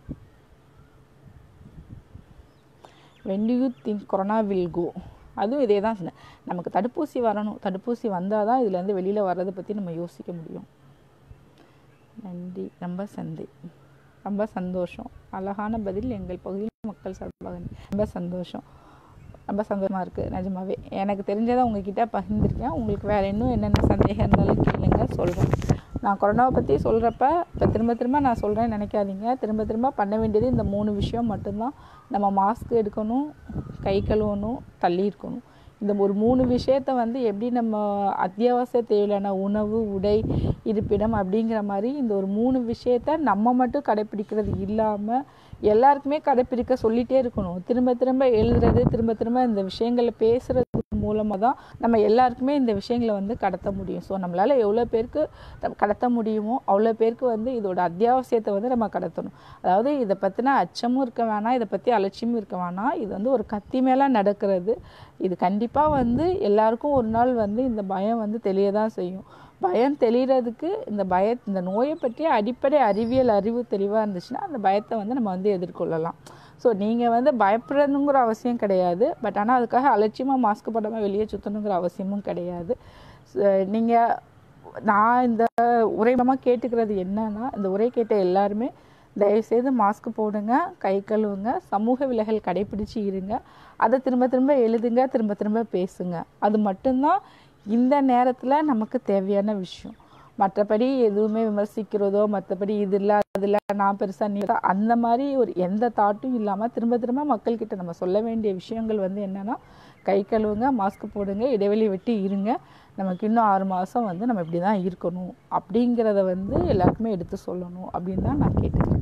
when you think corona will go அதுவும் இதே தான் சொன்னேன் நமக்கு தடுப்பூசி வரணும் தடுப்பூசி வந்தால் தான் இதுலேருந்து வெளியில் வர்றதை பற்றி நம்ம யோசிக்க முடியும் நன்றி ரொம்ப சந்தி ரொம்ப சந்தோஷம் அழகான பதில் எங்கள் பகுதியில் மக்கள் சார்பாக ரொம்ப சந்தோஷம் ரொம்ப சந்தோஷமாக இருக்குது நிஜமாவே எனக்கு தெரிஞ்சதை உங்ககிட்ட பகிர்ந்துருக்கேன் உங்களுக்கு வேறு இன்னும் என்னென்ன சந்தேகம் இருந்தாலும் கேளுங்க சொல்கிறேன் நான் கொரோனாவை பற்றி சொல்கிறப்ப இப்போ திரும்ப திரும்ப நான் சொல்கிறேன்னு நினைக்காதீங்க திரும்ப திரும்ப பண்ண வேண்டியது இந்த மூணு விஷயம் மட்டும்தான் நம்ம மாஸ்க் எடுக்கணும் கை கழுவணும் தள்ளி இருக்கணும் இந்த ஒரு மூணு விஷயத்த வந்து எப்படி நம்ம அத்தியாவசிய தேவையான உணவு உடை இருப்பிடம் அப்படிங்கிற மாதிரி இந்த ஒரு மூணு விஷயத்த நம்ம மட்டும் கடைப்பிடிக்கிறது இல்லாமல் எல்லாருக்குமே கடைப்பிடிக்க சொல்லிகிட்டே இருக்கணும் திரும்ப திரும்ப எழுதுறது திரும்ப திரும்ப இந்த விஷயங்களை பேசுகிறது மூலமாக தான் நம்ம எல்லாருக்குமே இந்த விஷயங்களை வந்து கடத்த முடியும் ஸோ நம்மளால் எவ்வளோ பேருக்கு கடத்த முடியுமோ அவ்வளோ பேருக்கு வந்து இதோட அத்தியாவசியத்தை வந்து நம்ம கடத்தணும் அதாவது இதை பற்றின அச்சமும் இருக்க வேணாம் இதை பற்றி அலட்சியமும் இருக்க வேணாம் இது வந்து ஒரு கத்தி மேலே நடக்கிறது இது கண்டிப்பாக வந்து எல்லாருக்கும் ஒரு நாள் வந்து இந்த பயம் வந்து தெளிய தான் செய்யும் பயம் தெளிகிறதுக்கு இந்த பய இந்த நோயை பற்றிய அடிப்படை அறிவியல் அறிவு தெளிவாக இருந்துச்சுன்னா அந்த பயத்தை வந்து நம்ம வந்து எதிர்கொள்ளலாம் ஸோ நீங்கள் வந்து பயப்படணுங்கிற அவசியம் கிடையாது பட் ஆனால் அதுக்காக அலட்சியமாக மாஸ்க் போடாமல் வெளியே சுற்றணுங்கிற அவசியமும் கிடையாது நீங்கள் நான் இந்த உரை மூலமாக கேட்டுக்கிறது என்னன்னா இந்த உரை கேட்ட எல்லாருமே தயவுசெய்து மாஸ்க் போடுங்க கை கழுவுங்க சமூக விலகல் கடைபிடிச்சு இருங்க அதை திரும்ப திரும்ப எழுதுங்க திரும்ப திரும்ப பேசுங்க அது மட்டும்தான் இந்த நேரத்தில் நமக்கு தேவையான விஷயம் மற்றபடி எதுவுமே விமர்சிக்கிறதோ மற்றபடி இது இல்லை அது இல்லை நான் பெருசாக நீ அந்த மாதிரி ஒரு எந்த தாட்டும் இல்லாமல் திரும்ப திரும்ப மக்கள்கிட்ட நம்ம சொல்ல வேண்டிய விஷயங்கள் வந்து என்னென்னா கை கழுவுங்க மாஸ்க் போடுங்க இடைவெளி விட்டு இருங்க நமக்கு இன்னும் ஆறு மாதம் வந்து நம்ம இப்படி தான் இருக்கணும் அப்படிங்கிறத வந்து எல்லாருக்குமே எடுத்து சொல்லணும் அப்படின்னு தான் நான் கேட்டுக்கிறேன்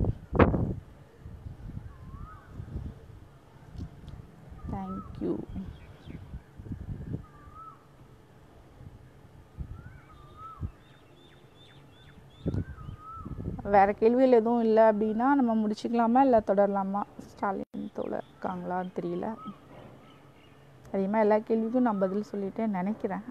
தேங்க்யூ வேறு கேள்விகள் எதுவும் இல்லை அப்படின்னா நம்ம முடிச்சுக்கலாமா இல்லை தொடரலாமா ஸ்டாலின் தோழர் இருக்காங்களான்னு தெரியல அதிகமாக எல்லா கேள்விக்கும் நான் பதில் சொல்லிட்டேன் நினைக்கிறேன்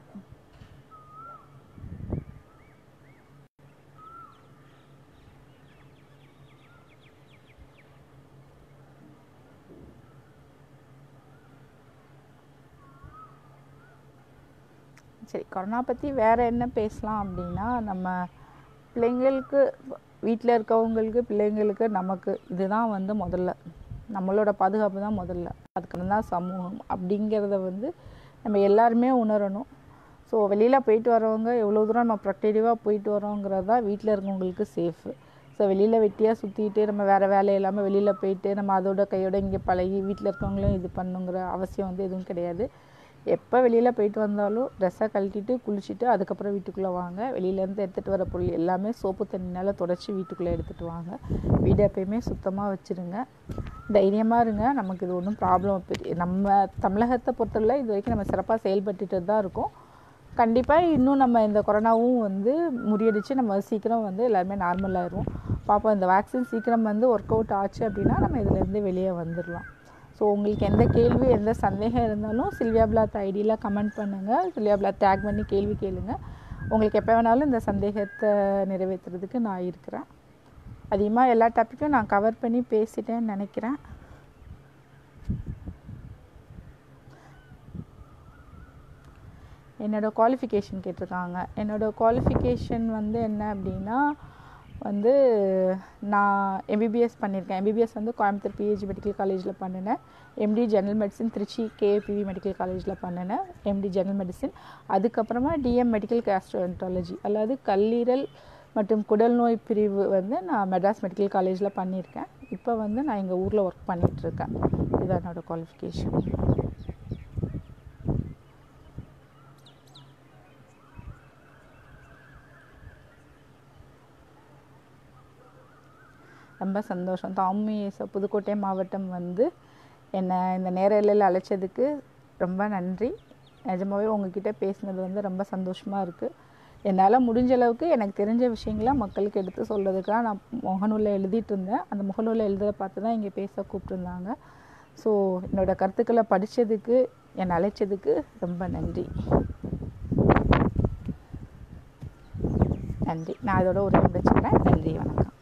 சரி கொரோனா பற்றி வேறு என்ன பேசலாம் அப்படின்னா நம்ம பிள்ளைங்களுக்கு வீட்டில் இருக்கவங்களுக்கு பிள்ளைங்களுக்கு நமக்கு இதுதான் வந்து முதல்ல நம்மளோட பாதுகாப்பு தான் முதல்ல அதுக்கு தான் சமூகம் அப்படிங்கிறத வந்து நம்ம எல்லாருமே உணரணும் ஸோ வெளியில் போயிட்டு வரவங்க எவ்வளோ தூரம் நம்ம ப்ரொட்டக்டிவாக போயிட்டு வரோங்கிறது தான் வீட்டில் இருக்கவங்களுக்கு சேஃபு ஸோ வெளியில் வெட்டியாக சுற்றிட்டு நம்ம வேறு வேலை இல்லாமல் வெளியில் போயிட்டு நம்ம அதோட கையோட இங்கே பழகி வீட்டில் இருக்கவங்களும் இது பண்ணுங்கிற அவசியம் வந்து எதுவும் கிடையாது எப்போ வெளியில் போயிட்டு வந்தாலும் ட்ரெஸ்ஸை கழட்டிட்டு குளிச்சுட்டு அதுக்கப்புறம் வீட்டுக்குள்ளே வாங்க வெளியிலேருந்து எடுத்துகிட்டு வர பொருள் எல்லாமே சோப்பு தண்ணினால் தொடச்சி வீட்டுக்குள்ளே எடுத்துகிட்டு வாங்க வீடு எப்பயுமே சுத்தமாக வச்சுருங்க தைரியமாக இருங்க நமக்கு இது ஒன்றும் ப்ராப்ளம் பெரிய நம்ம தமிழகத்தை பொறுத்தவரை இது வரைக்கும் நம்ம சிறப்பாக செயல்பட்டுட்டு தான் இருக்கோம் கண்டிப்பாக இன்னும் நம்ம இந்த கொரோனாவும் வந்து முறியடிச்சு நம்ம சீக்கிரம் வந்து எல்லாருமே நார்மல் ஆயிடுவோம் பார்ப்போம் இந்த வேக்சின் சீக்கிரம் வந்து ஒர்க் அவுட் ஆச்சு அப்படின்னா நம்ம இதுலேருந்து வெளியே வந்துடலாம் ஸோ உங்களுக்கு எந்த கேள்வி எந்த சந்தேகம் இருந்தாலும் சில்வியா பிளாத் ஐடியில் கமெண்ட் பண்ணுங்கள் சில்வியா பிளாத் டேக் பண்ணி கேள்வி கேளுங்க உங்களுக்கு எப்போ வேணாலும் இந்த சந்தேகத்தை நிறைவேற்றுறதுக்கு நான் இருக்கிறேன் அதிகமாக எல்லா டாப்பிக்கும் நான் கவர் பண்ணி பேசிட்டேன்னு நினைக்கிறேன் என்னோடய குவாலிஃபிகேஷன் கேட்டிருக்காங்க என்னோடய குவாலிஃபிகேஷன் வந்து என்ன அப்படின்னா வந்து நான் எம்பிபிஎஸ் பண்ணியிருக்கேன் எம்பிபிஎஸ் வந்து கோயம்புத்தூர் பிஹெச் மெடிக்கல் காலேஜில் பண்ணினேன் MD general medicine Trichy KPV medical காலேஜில் பண்ணினேன் எம்டி ஜெனரல் மெடிசின் அதுக்கப்புறமா டிஎம் மெடிக்கல் கேஸ்ட்ரோஎன்டாலஜி அதாவது கல்லீரல் மற்றும் குடல் நோய் பிரிவு வந்து நான் மெட்ராஸ் மெடிக்கல் காலேஜில் பண்ணியிருக்கேன் இப்போ வந்து நான் எங்கள் ஊரில் ஒர்க் பண்ணிகிட்ருக்கேன் இதுதான் என்னோடய குவாலிஃபிகேஷன் ரொம்ப சந்தோஷம் தாமி புதுக்கோட்டை மாவட்டம் வந்து என்னை இந்த நேரலையில் அழைச்சதுக்கு ரொம்ப நன்றி நிஜமாகவே உங்ககிட்ட பேசினது வந்து ரொம்ப சந்தோஷமாக இருக்குது என்னால் முடிஞ்ச அளவுக்கு எனக்கு தெரிஞ்ச விஷயங்களை மக்களுக்கு எடுத்து சொல்கிறதுக்காக நான் முகநூலில் எழுதிட்டு இருந்தேன் அந்த முகநூலில் எழுதுறத பார்த்து தான் இங்கே பேச கூப்பிட்டுருந்தாங்க ஸோ என்னோடய கருத்துக்களை படித்ததுக்கு என்னை அழைச்சதுக்கு ரொம்ப நன்றி நன்றி நான் இதோட உரையை முடிச்சுக்கிறேன் நன்றி வணக்கம்